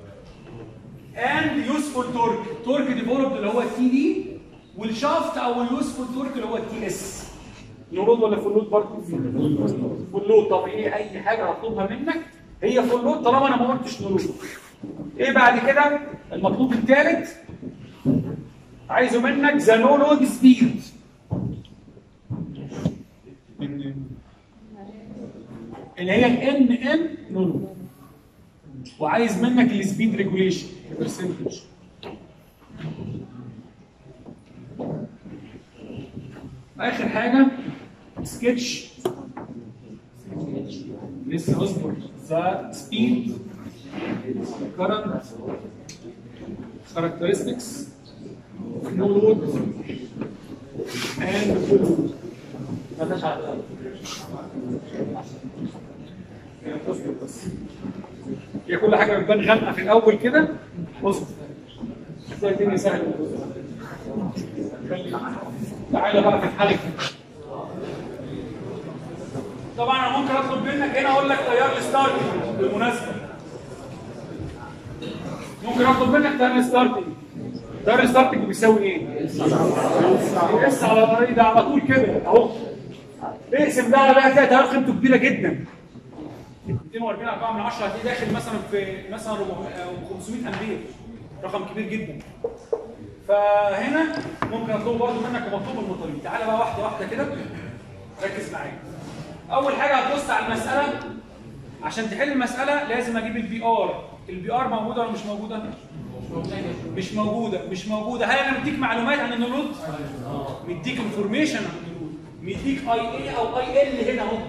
اند يوسفول تورك تورك ديفلوبد اللي هو التي دي والشافت او اليوسفول تورك اللي هو التي اس نورود ولا فول لود برضه فول لود طب ايه اي حاجه هطلبها منك هي فول لود طالما انا ما قلتش نورود ايه بعد كده المطلوب الثالث عايزه منك ذا نو لود سبيد اللي هي الان ام نو وعايز منك السبيد ريجوليشن برسنتج اخر حاجه سكتش لسه اصبر ذا سبيد current characteristics no load and full load مالهاش علاقه اصبر بس هي كل حاجه بتبان غامقه في الاول كده اصبر هتلاقي الدنيا سهله تعالى بقى في الحلقه طبعا انا ممكن اطلب منك هنا اقول لك تيار الستارتنج بالمناسبه ممكن اطلب منك تيار الستارتنج تيار الستارتنج بيساوي ايه؟ اس على الطريق ده على طول كده اهو اقسم ده على بقى هتلاقي تيار قيمته كبيره جدا 240 4 من 10 هتلاقيه داخل مثلا في مثلا 500 امبير رقم كبير جدا فهنا ممكن اطلب برضه منك مطلوب المطالب تعالى بقى واحده واحده كده ركز معايا اول حاجه هتبص على المساله عشان تحل المساله لازم اجيب البي ار البي ار موجوده ولا مش موجوده مش موجوده مش موجوده هل انا مديك معلومات عن النولود مديك انفورميشن عن النولود مديك اي اي او اي ال هنا اهو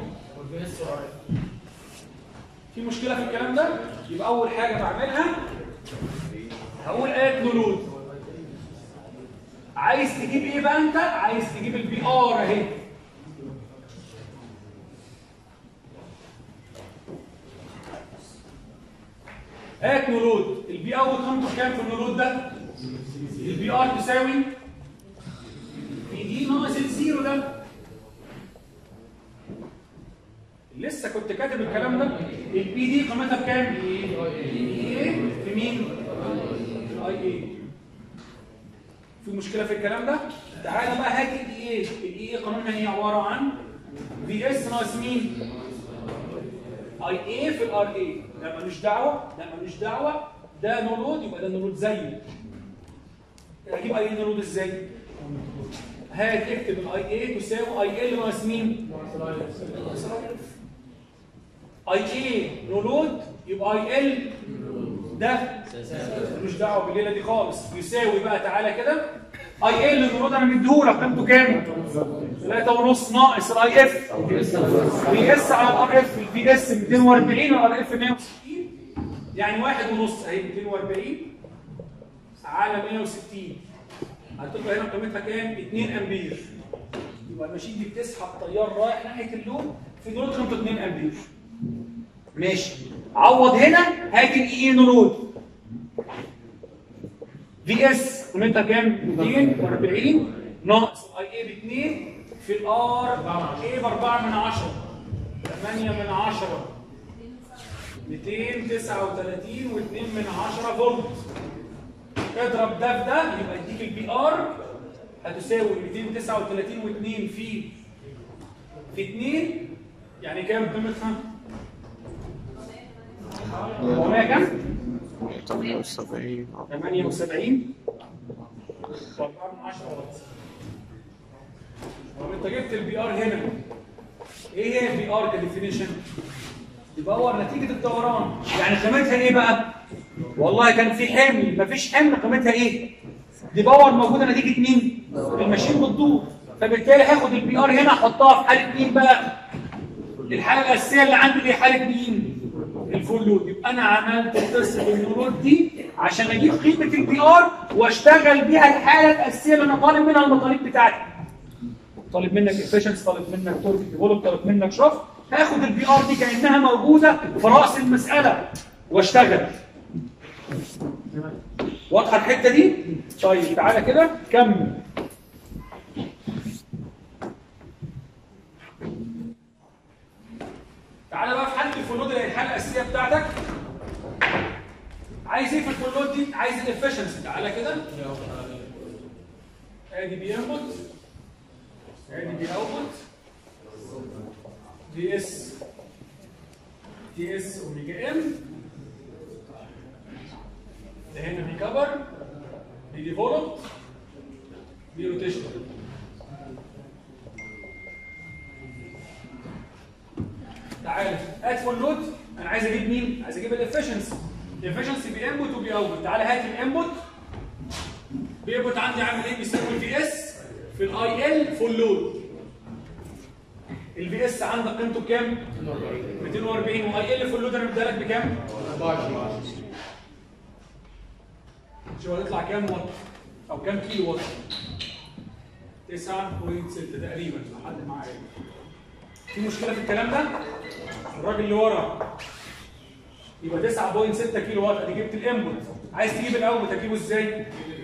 في مشكله في الكلام ده يبقى اول حاجه بعملها هقول اد نولود عايز تجيب ايه بقى انت عايز تجيب البي ار اهي هات نولود البي ار قيمته كام في النولود ده البي ار تساوي بي دي ناقص الزيرو ده لسه كنت كاتب الكلام ده البي دي قيمتها بكام ايه في مين اي اي في مشكله في الكلام ده تعالى بقى هات الاي اي الاي اي قانونها ايه عباره عن في اس ناقص مين اي اي في الار اي ده ملوش دعوه ده ملوش دعوه ده نو لود يبقى ده نو لود زيه اجيب اي نو لود ازاي هات اكتب الاي اي تساوي اي ال ناقص مين اي اي نو لود يبقى اي ال ده ملوش دعوه بالليله دي خالص يساوي بقى تعالى كده اي ال نو لود انا مديهولك قيمته كام 3 ونص ناقص الاي اف في اس على الار اف الفي اس 240 والار اف 160 يعني واحد ونص اهي 240 على 160 هتبقى هنا قيمتها كام 2 امبير يبقى الماشين دي بتسحب تيار رايح ناحيه اللون في نود قيمته 2 امبير ماشي عوض هنا هات الاي اي نود في اس قيمتها كام 240 ناقص اي اي ب 2 في الار اي ب 4 من 10 8 من 10 239 و2 من 10 فولت اضرب ده في ده يبقى يديك البي ار هتساوي 239 و2 في في 2 يعني كام قيمتها؟ 400 كام؟ 78 78 و4 من 10 فولت طب انت جبت البي ار هنا ايه هي البي ار كديفينيشن؟ يبقى هو نتيجه الدوران يعني قيمتها ايه بقى؟ والله كان في حمل مفيش حمل قيمتها ايه؟ دي باور موجوده نتيجه مين؟ الماشين بتدور فبالتالي هاخد البي ار هنا احطها في حاله مين بقى؟ الحاله الاساسيه اللي عندي اللي هي حاله مين؟ الفول لود يبقى انا عملت قصه النورود دي عشان اجيب قيمه البي ار واشتغل بيها الحاله الاساسيه اللي انا طالب منها المطالب بتاعتي طالب منك افشنس طالب منك تورك ديفلوب طالب منك شرف هاخد البي ار دي كانها موجوده في راس المساله واشتغل واضحه الحته دي طيب تعالى كده كمل تعالى بقى في حاله الفلود اللي هي الحاله الاساسيه بتاعتك عايز ايه في الفلود دي عايز الافشنسي تعالى كده ادي بي انبوت ادي بي اوتبوت دي اس دي اس اوميجا ام ده هنا بي كفر بي ديفولوب بي روتيشن تعالى اد فول لود انا عايز اجيب مين؟ عايز اجيب الافشنسي الافشنسي بي انبوت وبي اوتبوت تعالى هات الانبوت بي انبوت عندي عامل ايه؟ بيساوي في اس في الاي ال فول لود الفي اس عندك قيمته بكام؟ 240 واي ال فول لود انا مديها لك بكام؟ شوف هتطلع كام واط او كام كيلو واط 9.6 تقريبا لحد معايا في مشكله في الكلام ده الراجل اللي ورا يبقى 9.6 كيلو واط ادي جبت الانبوت عايز تجيب الاوتبوت هتجيبه ازاي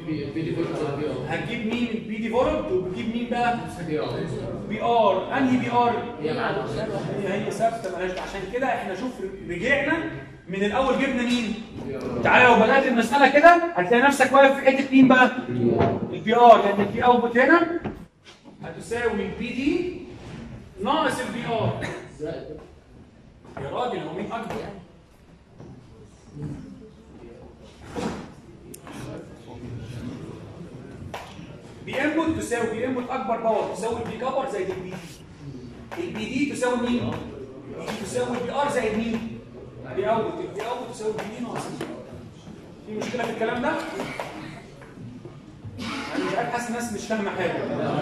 هتجيب مين البي دي فولت وبتجيب مين بقى بي ار انهي بي ار هي معانا هي هي ثابته مالهاش عشان كده احنا شوف رجعنا من الاول جبنا مين تعالى لو بدات المساله كده هتلاقي نفسك واقف في حته مين بقى البي ار لان البي اوتبوت هنا هتساوي البي دي ناقص البي ار يا راجل هو مين اكبر بي انبوت تساوي بي انبوت اكبر باور تساوي البي كبر زائد البي دي البي دي تساوي مين؟ البي دي تساوي البي ار زائد مين؟ بي اوت البي اوت تساوي البي دي ناقص البي ار في مشكله في الكلام ده؟ انا مش عارف حاسس الناس مش فاهمه حاجه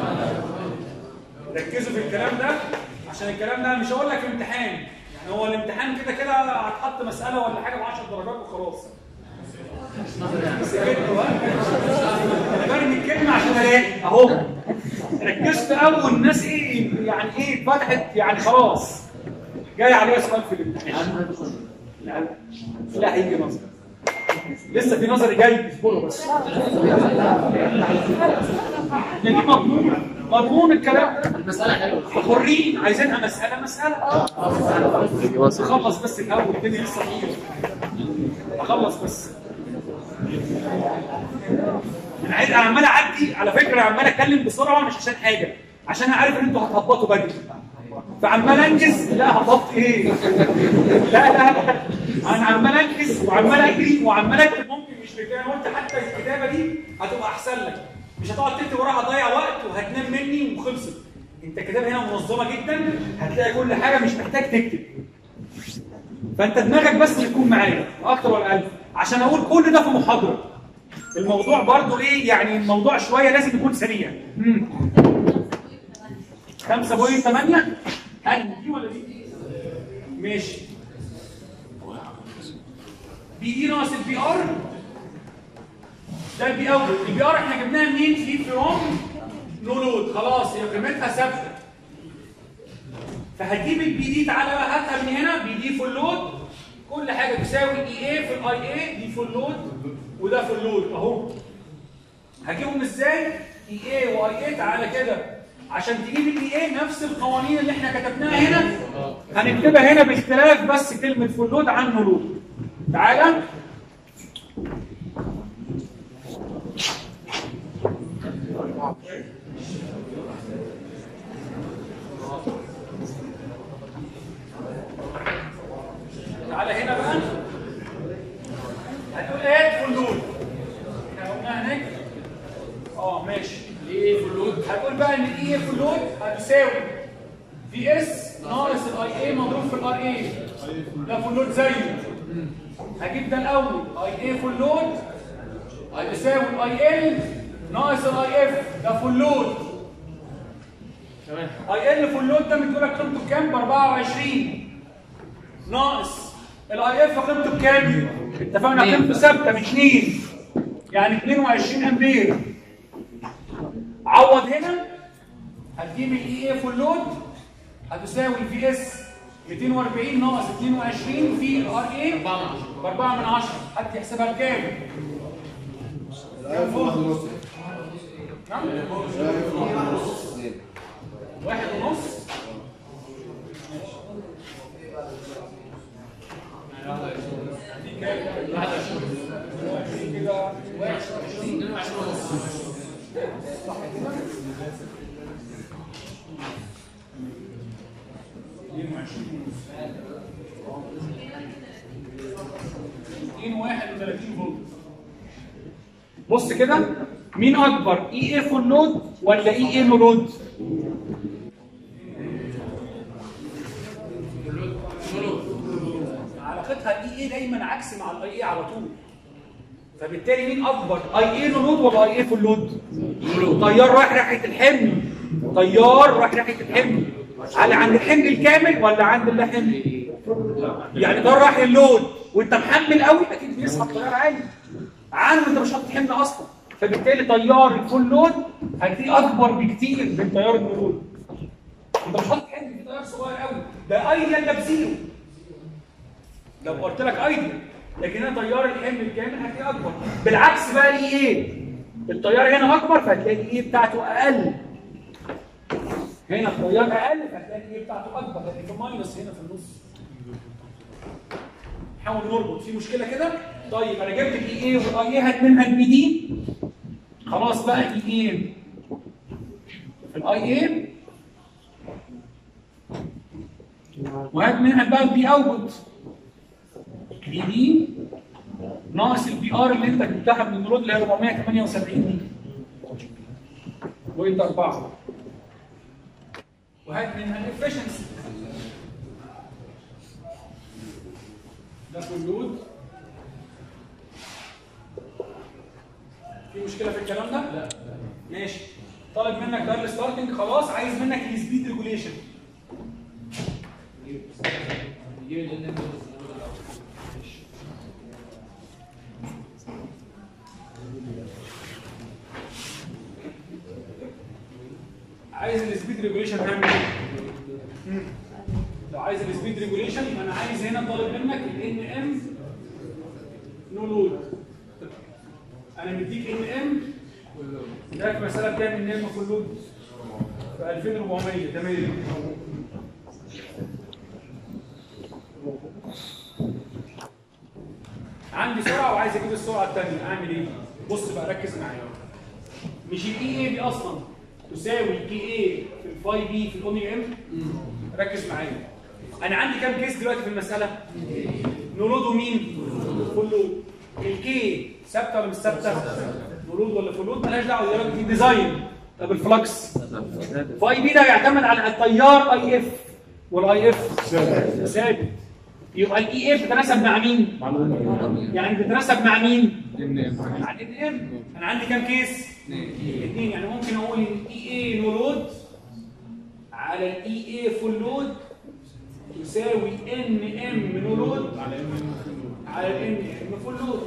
ركزوا في الكلام ده عشان الكلام ده مش هقول لك امتحان يعني هو الامتحان كده كده هتحط مساله ولا حاجه ب 10 درجات وخلاص سكتوا ها انا برمي الكلمه عشان الاقي اهو ركزت قوي والناس ايه يعني ايه فتحت يعني خلاص جاي عليها سؤال في الامتحان لا لا هيجي نظر لسه في نظري جاي اصبروا بس دي مضمون مضمون الكلام ده المسألة حلوة حرين عايزينها مسألة مسألة اخلص بس الأول الدنيا لسه طويلة اخلص بس انا عايز انا عمال اعدي على فكرة عمال اتكلم بسرعة مش عشان حاجة عشان انا عارف ان انتوا هتهبطوا بدري فعمال انجز لا هبطت ايه لا لا لا انا عمال انجز وعمال اجري وعمال اكتب ممكن مش بتاع قلت حتى الكتابه دي هتبقى احسن لك مش هتقعد تكتب وراها تضيع وقت وهتنام مني وخلصت انت كتابه هنا منظمه جدا هتلاقي كل حاجه مش محتاج تكتب فانت دماغك بس اللي تكون معايا لا اكتر ولا اقل عشان اقول كل ده في محاضره الموضوع برضو ايه يعني الموضوع شويه لازم يكون سريع امم 5.8 هل دي ولا دي ماشي بي دي ناقص البي ار ده البي اوت البي ار احنا جبناها منين في فروم نو لود خلاص هي قيمتها ثابته فهتجيب البي دي تعالى بقى هاتها من هنا بي دي فول لود كل حاجه تساوي اي اي في الاي اي دي فول لود وده فول لود اهو هجيبهم ازاي اي اي واي اي تعالى كده عشان تجيب الاي اي نفس القوانين اللي احنا كتبناها هنا هنكتبها هنا باختلاف بس كلمه فول لود عن نو لود تعالى تعالى هنا بقى هتقول ايه فول لود احنا قلنا هناك اه ماشي ايه فلود هتقول بقى ان الاي فول لود هتساوي في اس ناقص الاي اي مضروب في الار اي ده فول لود زيه هجيب ده الاول اي اي فول لود هيساوي الاي ال ناقص الاي اف ده فول لود تمام اي ال فول لود ده مديلك قيمته بكام ب 24 ناقص الاي اف قيمته بكام اتفقنا قيمته ثابته ب 2 يعني 22 امبير عوض هنا هتجيب الاي اي فول لود هتساوي الفي اس 240 ناقص 22 في ار اي 4 ب 4 من 10 حد يحسبها بكام؟ كام فولت؟ نعم؟ واحد ونص دي كام؟ دي كده 22 ونص فولت بص كده مين اكبر اي اي فول لود ولا اي اي نو لود علاقتها الاي اي دايما عكس مع الاي اي على طول فبالتالي مين اكبر اي اي نو لود ولا اي اي فول لود طيار رايح ناحيه الحمل طيار رايح ناحيه الحمل على عند الحمل الكامل ولا عند اللا حمل يعني ده رايح اللود وانت محمل قوي اكيد بيسحب طيار عالي عنه انت مش حاطط حمل اصلا فبالتالي طيار الفول لود هتلاقيه اكبر بكتير من طيار النو لود انت مش حاطط حمل في طيار صغير قوي ده ايديال ده بزيرو لو قلت لك ايديال لكن انا طيار الحمل الكامل هتلاقيه اكبر بالعكس بقى ليه ايه الطيار هنا اكبر فهتلاقي الايه بتاعته اقل هنا الطيار اقل فهتلاقي الايه بتاعته اكبر لان في ماينس هنا في النص نحاول نربط في مشكله كده طيب انا جبت الاي اي والاي اي هات منها البي دي خلاص بقى الاي اي في الاي اي وهات منها بقى البي اوتبوت بي دي ناقص البي ار اللي انت جبتها من الرود اللي هي 478 دي بوينت 4 وهات منها الافشنسي ده فول لود في مشكله في الكلام ده؟ لا ماشي طالب منك ده الستارتنج خلاص عايز منك السبيد ريجوليشن عايز السبيد ريجوليشن هعمل ايه؟ مم. لو عايز السبيد ريجوليشن يبقى انا عايز هنا طالب منك الان ام نو لود انا مديك ان ام ده في مساله بكام ان ام فول لود؟ في 2400 تمام عندي سرعه وعايز اجيب السرعه الثانيه اعمل ايه؟ بص بقى ركز معايا مش الاي اي دي اصلا تساوي كي اي في الفاي بي في الاوميجا ام ركز معايا انا عندي كام كيس دلوقتي في المساله نولود ومين فول لود الكي ثابته ولا مش ثابته نولود ولا فول لود مالهاش دعوه دلوقتي دي ديزاين طب الفلكس فاي بي ده بيعتمد على التيار اي اف والاي اف ثابت يبقى الاي اف بتتناسب مع مين يعني بتتناسب مع مين مع الان ام انا عندي كام كيس اثنين يعني ممكن اقول الاي اي نو لود على الاي اي فول لود يساوي ان ام نو لود على الان ام فول لود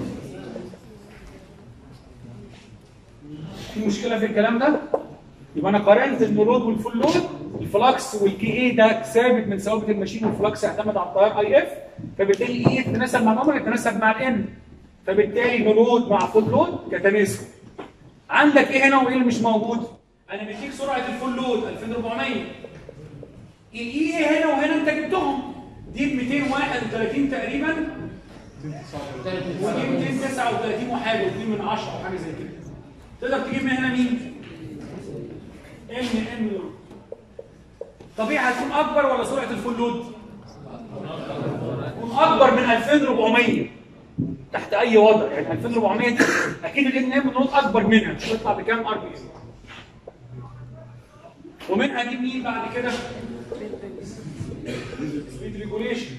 في مشكله في الكلام ده يبقى انا قارنت النو لود والفول لود الفلكس والكي اي ده ثابت من ثوابت الماشين والفلكس يعتمد على التيار اي اف فبالتالي الاي اف يتناسب مع الامر يتناسب مع الان فبالتالي نو لود مع فول لود كتناسب عندك ايه هنا وايه اللي مش موجود انا مديك سرعه الفول لود 2400 الاي اي هنا وهنا انت جبتهم دي ب 231 تقريبا ودي 239 وحاجه ودي من 10 او حاجه زي كده تقدر تجيب من هنا مين؟ ام ام طبيعي هتكون اكبر ولا سرعه الفول لود؟ تكون اكبر من 2400 تحت اي وضع يعني 2400 دي اكيد الان ام نوت اكبر منها تطلع بكام ار بي ام ومنها دي مين بعد كده؟ سبيد ريجوليشن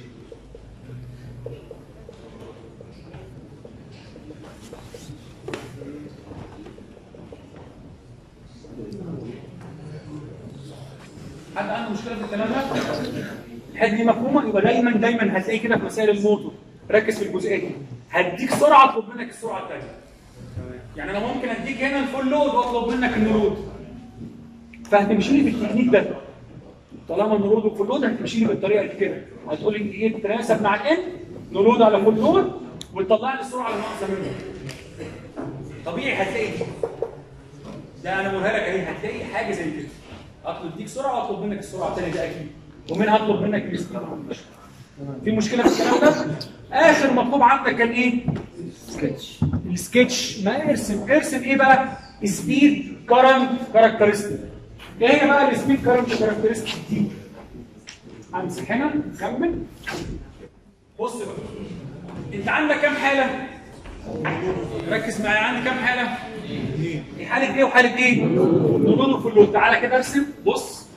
حد عنده مشكله في الكلام ده؟ الحته دي مفهومه يبقى دايما دايما هتلاقي كده في مسائل الموتور ركز في الجزئيه دي هديك سرعه اطلب منك السرعه الثانيه يعني انا ممكن اديك هنا الفول لود واطلب منك النو لود فهتمشي لي بالتكنيك ده طالما نلود وفول لود هتمشي لي بالطريقه دي كده هتقول لي ايه تتناسب مع الان نلود على فول لود وتطلع لي السرعه الناقصه منه طبيعي هتلاقي دي ده انا بقولها لك اهي هتلاقي حاجه زي كده اطلب ديك سرعه واطلب منك السرعه الثانيه ده اكيد ومنها اطلب منك السبيد في مشكله في الكلام ده اخر مطلوب عندك كان ايه سكتش السكتش ما ارسم ارسم ايه بقى سبيد كارنت كاركترستيك ايه هي بقى السبيد كارنت كاركترستيك دي همسح هنا نكمل بص بقى انت عندك كام حاله ركز معايا عندي كام حاله دي حاله ايه وحاله ايه نقول وفول لود تعالى كده ارسم بص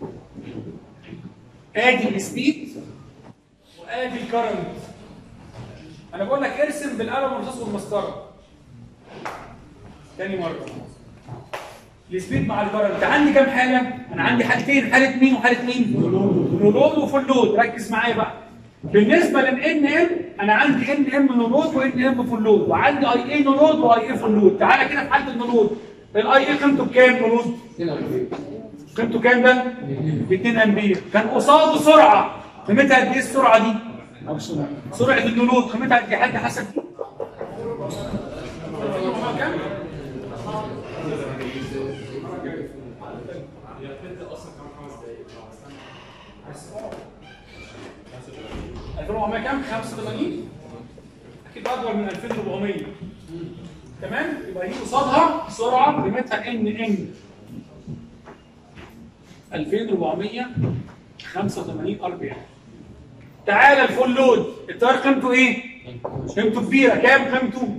ادي السبيد وادي الكرنت انا بقول لك ارسم بالقلم والرصاص والمسطره تاني مره السبيد مع الكرنت عندي كام حاله انا عندي حالتين حاله مين وحاله مين نولود وفول لود ركز معايا بقى بالنسبه للان ام انا عندي ان ام نولود وان ام فول لود وعندي اي اي نولود واي اي فول لود تعالى كده في حاله النولود الاي اي قيمته بكام نولود قيمته كام ده ب 2 امبير كان قصاده سرعه قيمتها قد ايه السرعه دي سرعه النولود قيمتها قد ايه حد حسب كام 2400 كام 85 اكيد اكبر من 2400 تمام يبقى دي قصادها سرعه قيمتها ان ان 2485 ار بي ام تعالى الفول لود التيار قيمته ايه؟ قيمته كبيره كام قيمته؟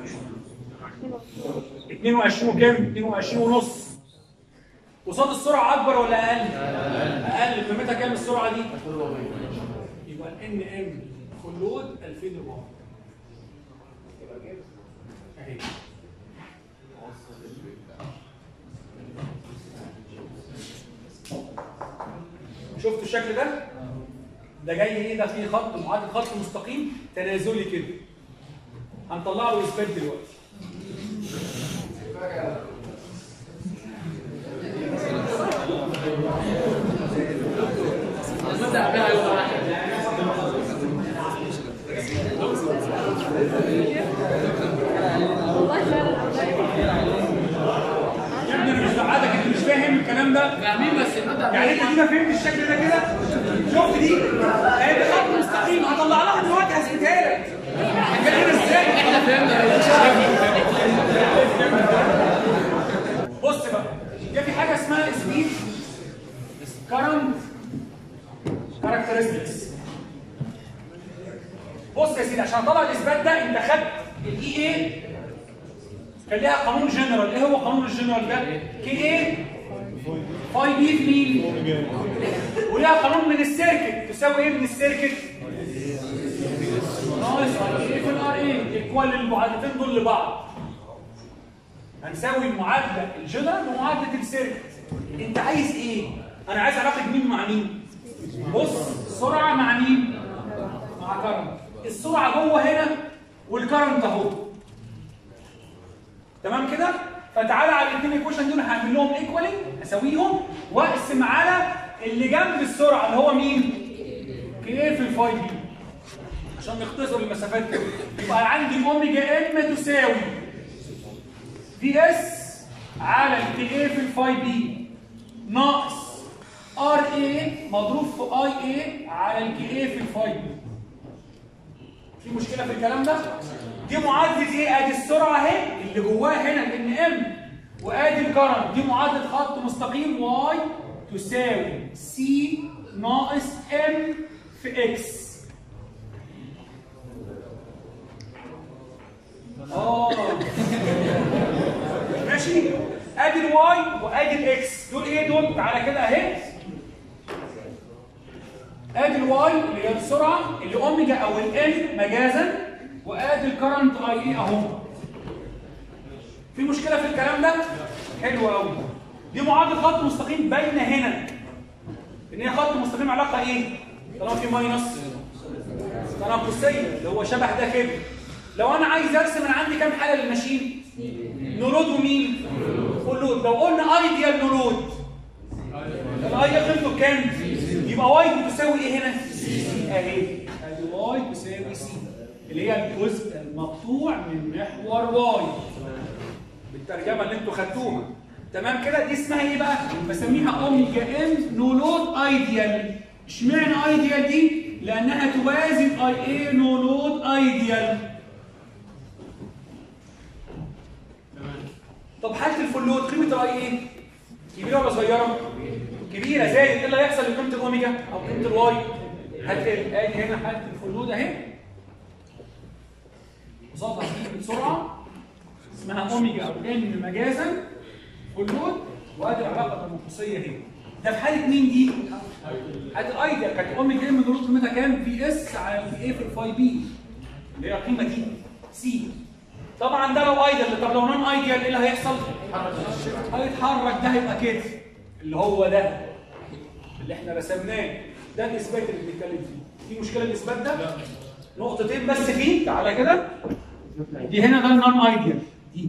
22 وكام؟ 22 ونص قصاد السرعه اكبر ولا اقل؟ اقل قيمتها كام السرعه دي؟ يبقى الان ام فول لود 2400 اهي شفتوا الشكل ده؟ ده جاي ايه ده فيه خط معادل خط مستقيم تنازلي كده هنطلع له اثبات دلوقتي نبدأ بها يوم واحد يا ابني انا مش بعدك انت مش فاهم الكلام ده فاهمين بس نبدأ يعني انت كده فهمت الشكل ده كده شفت دي اهي ده خط مستقيم هطلع لها دلوقتي هثبتها لك هتكلمنا ازاي احنا فهمنا بص بقى ده في حاجه اسمها سبيد كرنت كاركترستكس بص يا سيدي عشان اطلع الاثبات ده انت خدت الاي اي كان ليها قانون جنرال ايه هو قانون الجنرال ده كي اي فاي بي في مين وليها قانون من السيركت تساوي ايه من السيركت ناقص اي في الار اي ايكوال المعادلتين دول لبعض هنساوي المعادله الجنرال ومعادله السيركت انت عايز ايه انا عايز علاقه مين مع مين بص سرعه مع مين مع كرنت السرعه جوه هنا والكرنت اهو تمام كده فتعالى على الاثنين ايكويشن دول هعمل لهم ايكوالينج اساويهم واقسم على اللي جنب السرعه اللي هو مين كي في الفاي بي عشان نختصر المسافات كده يبقى عندي اوميجا ام تساوي في اس على الكي اي في الفاي بي ناقص ار اي مضروب في اي اي على الكي اي في الفاي بي في مشكله في الكلام ده دي معادله ايه ادي السرعه اهي اللي جواها هنا الان ام وادي الكرنت دي معادله خط مستقيم واي تساوي سي ناقص ام في اكس اه ماشي ادي الواي وادي الاكس دول ايه دول تعالى كده اهي ادي الواي اللي هي السرعه اللي اوميجا او الان مجازا وادي الكرنت اي اي اهو في مشكله في الكلام ده حلو قوي دي معادله خط مستقيم باينه هنا ان هي خط مستقيم علاقه ايه طالما في ماينس تناقصيه اللي هو شبه ده كده لو انا عايز ارسم انا عندي كام حاله للماشين نولود ومين فول لود لو قلنا ايديال نولود الاي قيمته بكام يبقى واي بتساوي ايه هنا؟ اهي ادي واي تساوي سي اللي هي الجزء المقطوع من محور واي بالترجمه اللي انتوا خدتوها تمام كده دي اسمها ايه بقى؟ بسميها اوميجا ام نو لود ايديال اشمعنى ايديال دي؟ لانها توازن اي اي نو لود ايديال طب حاله الفلود قيمه الاي ايه؟ كبيره ولا صغيره؟ كبيره زائد ايه اللي هيحصل لقيمه الاوميجا او قيمه الواي؟ هتقل ادي هنا حاله الفلود اهي قصادها قيمه سرعه اسمها اوميجا او ان مجازا فلود وادي العلاقه التنافسيه هنا ده في حاله مين دي؟ حاله الايديال كانت اوميجا ام دروس قيمتها كام؟ في اس على في ايه في الفاي بي اللي هي القيمه دي سي طبعا ده لو ايديال طب لو نون ايديال ايه اللي هيحصل؟ هيتحرك ده هيبقى كده اللي هو ده اللي احنا رسمناه ده الاثبات اللي بنتكلم فيه في مشكله الاثبات ده؟ نقطتين بس فيه تعالى كده دي هنا ده النون ايديال دي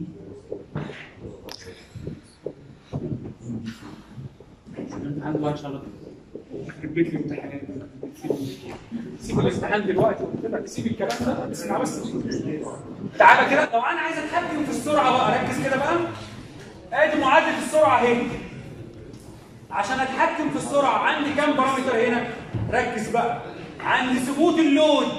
الامتحان دلوقتي ان شاء الله يخرب بيت الامتحانات سيب الامتحان دلوقتي وكده تسيب الكلام ده اسمع بس تعالى كده لو انا عايز اتحكم في السرعه بقى ركز كده بقى ادي معادله السرعه اهي عشان اتحكم في السرعه عندي كام بارامتر هنا ركز بقى عندي ثبوت اللود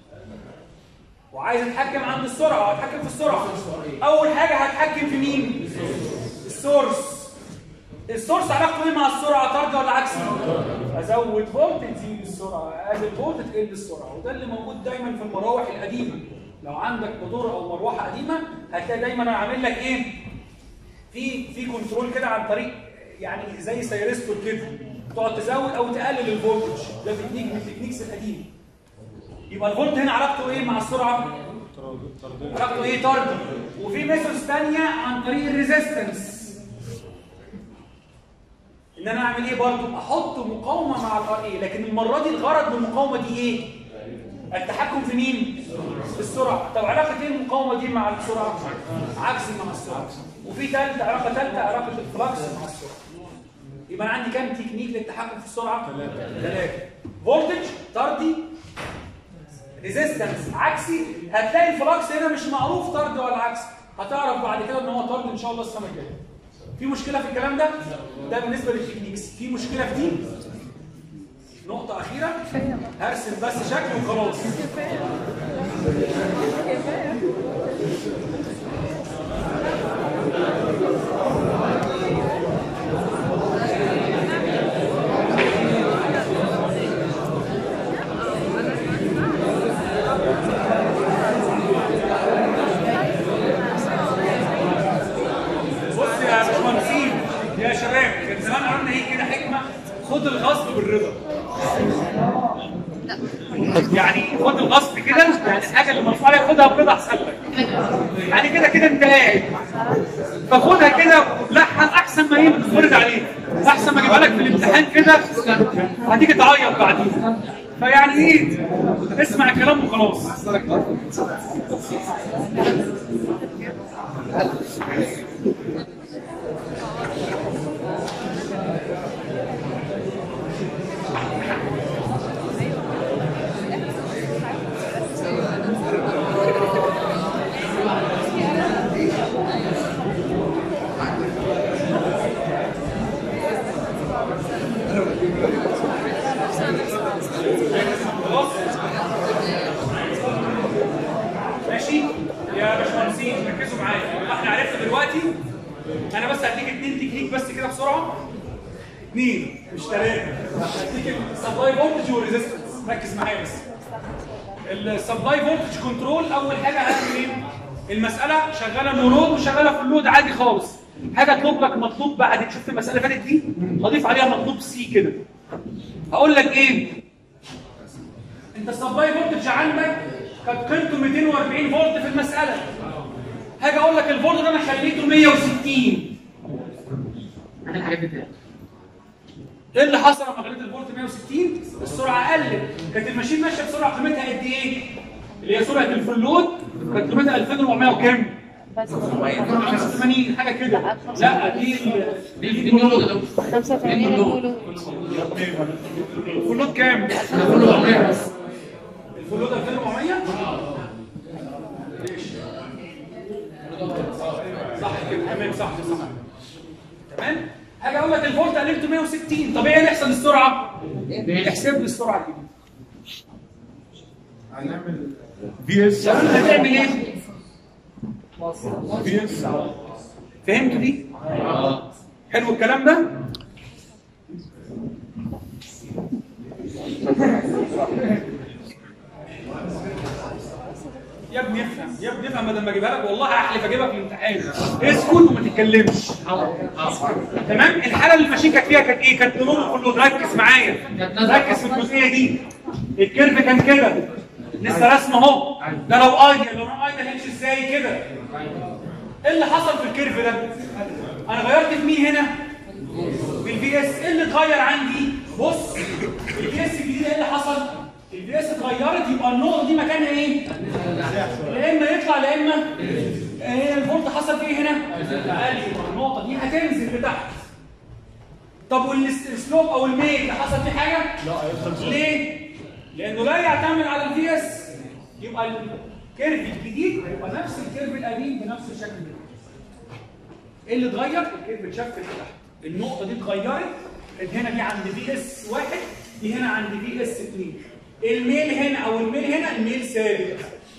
وعايز اتحكم عند السرعه اتحكم في السرعه اول حاجه هتحكم في مين السورس السورس علاقته ايه مع السرعه طرد ولا عكسي ازود فولت تزيد السرعه اقلل فولت تقل السرعه وده اللي موجود دايما في المراوح القديمه لو عندك موتور او مروحه قديمه هتلاقي دايما انا عامل لك ايه في في كنترول كده عن طريق يعني زي سيرستور كده تقعد تزود او تقلل الفولتج ده تكنيك من التكنيكس القديمه يبقى الفولت هنا علاقته ايه مع السرعه علاقته ايه طرد وفي ميثودز ثانيه عن طريق الريزيستنس ان انا اعمل ايه برضه احط مقاومه مع الار اي لكن المره دي الغرض من المقاومه دي ايه التحكم في مين في السرعه طب علاقه ايه المقاومه دي مع السرعه عكسي مع السرعه وفي ثالثه علاقه ثالثه علاقه الفلكس مع السرعه يبقى انا عندي كام تكنيك للتحكم في السرعه ثلاثه ثلاثه فولتج طردي ريزيستنس عكسي هتلاقي الفلكس هنا مش معروف طرد ولا عكسي هتعرف بعد كده ان هو طرد ان شاء الله السنه الجايه في مشكله في الكلام ده ده بالنسبه للتكنيكس في مشكله في دي نقطه اخيره هرسم بس شكل وخلاص بص يا باشمهندسين يا شباب كان زمان قلنا ايه كده حكمه خد الغصب بالرضا يعني خد الغصب كده يعني الحاجه اللي مرفوعه عليك خدها برضا احسن لك يعني كده كده انت قاعد فخدها كده وتلحن احسن ما هي بتتفرج عليك احسن ما اجيبها لك في الامتحان كده هتيجي تعيط بعدين فيعني ايه اسمع الكلام وخلاص خلاص ماشي يا باشمهندسين ركزوا معايا احنا عرفنا دلوقتي انا بس هديك اتنين تكنيك بس كده بسرعه اتنين مش ثلاثه هديك السبلاي فولتج والريزيستنس ركز معايا بس السبلاي فولتج كنترول اول حاجه هعمل ايه المساله شغاله نورود وشغاله في اللود عادي خالص حاجه اطلب لك مطلوب بعد شفت المساله اللي فاتت دي هضيف عليها مطلوب سي كده هقول لك ايه انت السبلاي فولتج عندك كانت قيمته 240 فولت في المساله هاجي اقول لك الفولت ده انا خليته 160 انا الحاجات بتاعتي ايه اللي حصل لما خليت الفولت 160 السرعه قلت كانت الماشين ماشيه بسرعه قيمتها قد ايه اللي هي سرعه الفلود كانت قيمتها 2400 وكام 85 حاجه كده لا دي دي دي نقول ده 85 نقوله الفلوت كام؟ كله عليها بس الفلوت 2400 ماشي صح كده تمام صح صح تمام هاجي اقول لك الفولت قلبته 160 طب ايه اللي يحصل السرعه؟ احسب لي السرعه دي هنعمل في اس طب انت هتعمل ايه؟ في اس فهمتوا دي؟ حلو الكلام ده؟ يا ابني افهم يا ابني افهم بدل ما اجيبها لك والله هحلف اجيبها في الامتحان اسكت وما تتكلمش تمام الحاله اللي ماشيين كانت فيها كانت ايه كانت نور كله ركز معايا ركز في الجزئيه دي الكيرف كان كده لسه رسمه اهو ده لو ايديال لو نوع ايديال هيمشي ازاي كده ايه اللي حصل في الكيرف ده انا غيرت في مين هنا بالفي اس ايه اللي اتغير عندي بص الفي اس الجديد ايه اللي حصل الفي اس اتغيرت يبقى النقطه دي مكانها ايه لا اما يطلع لا اما هنا الفولت حصل فيه هنا قال يبقى النقطه دي هتنزل لتحت طب والسلوب او الميل حصل فيه حاجه لا ليه لانه لا يعتمد على الفي اس يبقى الكيرف الجديد هيبقى نفس الكيرف القديم بنفس الشكل ده ايه اللي اتغير الكيرف اتشفت لتحت النقطه دي اتغيرت كانت هنا دي عند في اس واحد دي هنا عند في اس 2 الميل هنا او الميل هنا الميل ثابت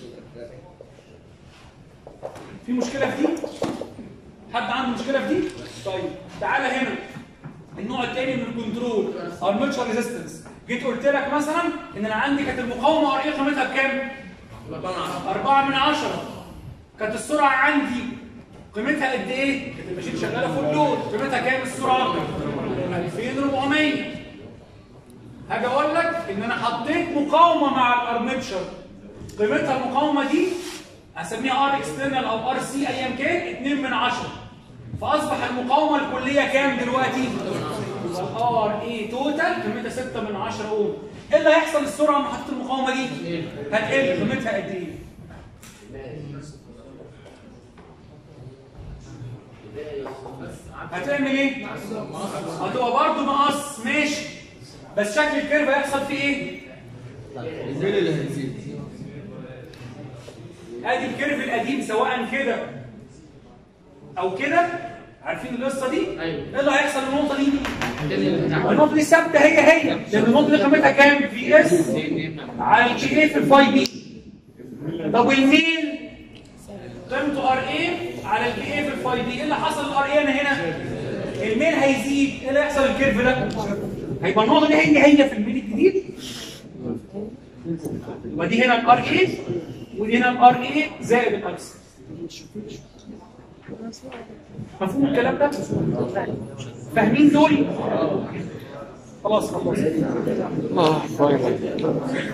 في مشكله في دي حد عنده مشكله في دي طيب تعالى هنا النوع الثاني من الكنترول ارمتشر ريزيستنس جيت قلت لك مثلا ان انا عندي كانت المقاومه ار اي قيمتها بكام 4 من 10 كانت السرعه عندي قيمتها قد ايه كانت الماشين شغاله فول لود قيمتها كام السرعه 2400 هاجي اقول لك ان انا حطيت مقاومه مع الارمتشر قيمتها المقاومه دي هسميها ار اكسترنال او ار سي ايا كان 2 من 10 فاصبح المقاومه الكليه كام دلوقتي ار اي توتال قيمتها 6 من 10 اوم ايه اللي هيحصل السرعه لما حطيت المقاومه دي هتقل قيمتها قد ايه هتعمل ايه هتبقى برضه مقص ماشي بس شكل الكيرف هيحصل فيه ايه ادي الكيرف القديم سواء كده او كده عارفين القصه دي ايوه ايه اللي هيحصل للنقطه دي ده النقطه دي ثابته هي هي لان النقطه دي قيمتها كام في اس على الجي اي في الفاي بي طب والميل قيمته ار اي على الجي اي في الفاي بي ايه اللي حصل للار اي انا هنا الميل هيزيد ايه اللي هيحصل الكيرف ده هيبقى النقطه دي هي هي في الميل الجديد يبقى دي هنا الار اي ودي هنا الار اي زائد الاكس مفهوم الكلام ده فاهمين دول خلاص خلاص اه فاينل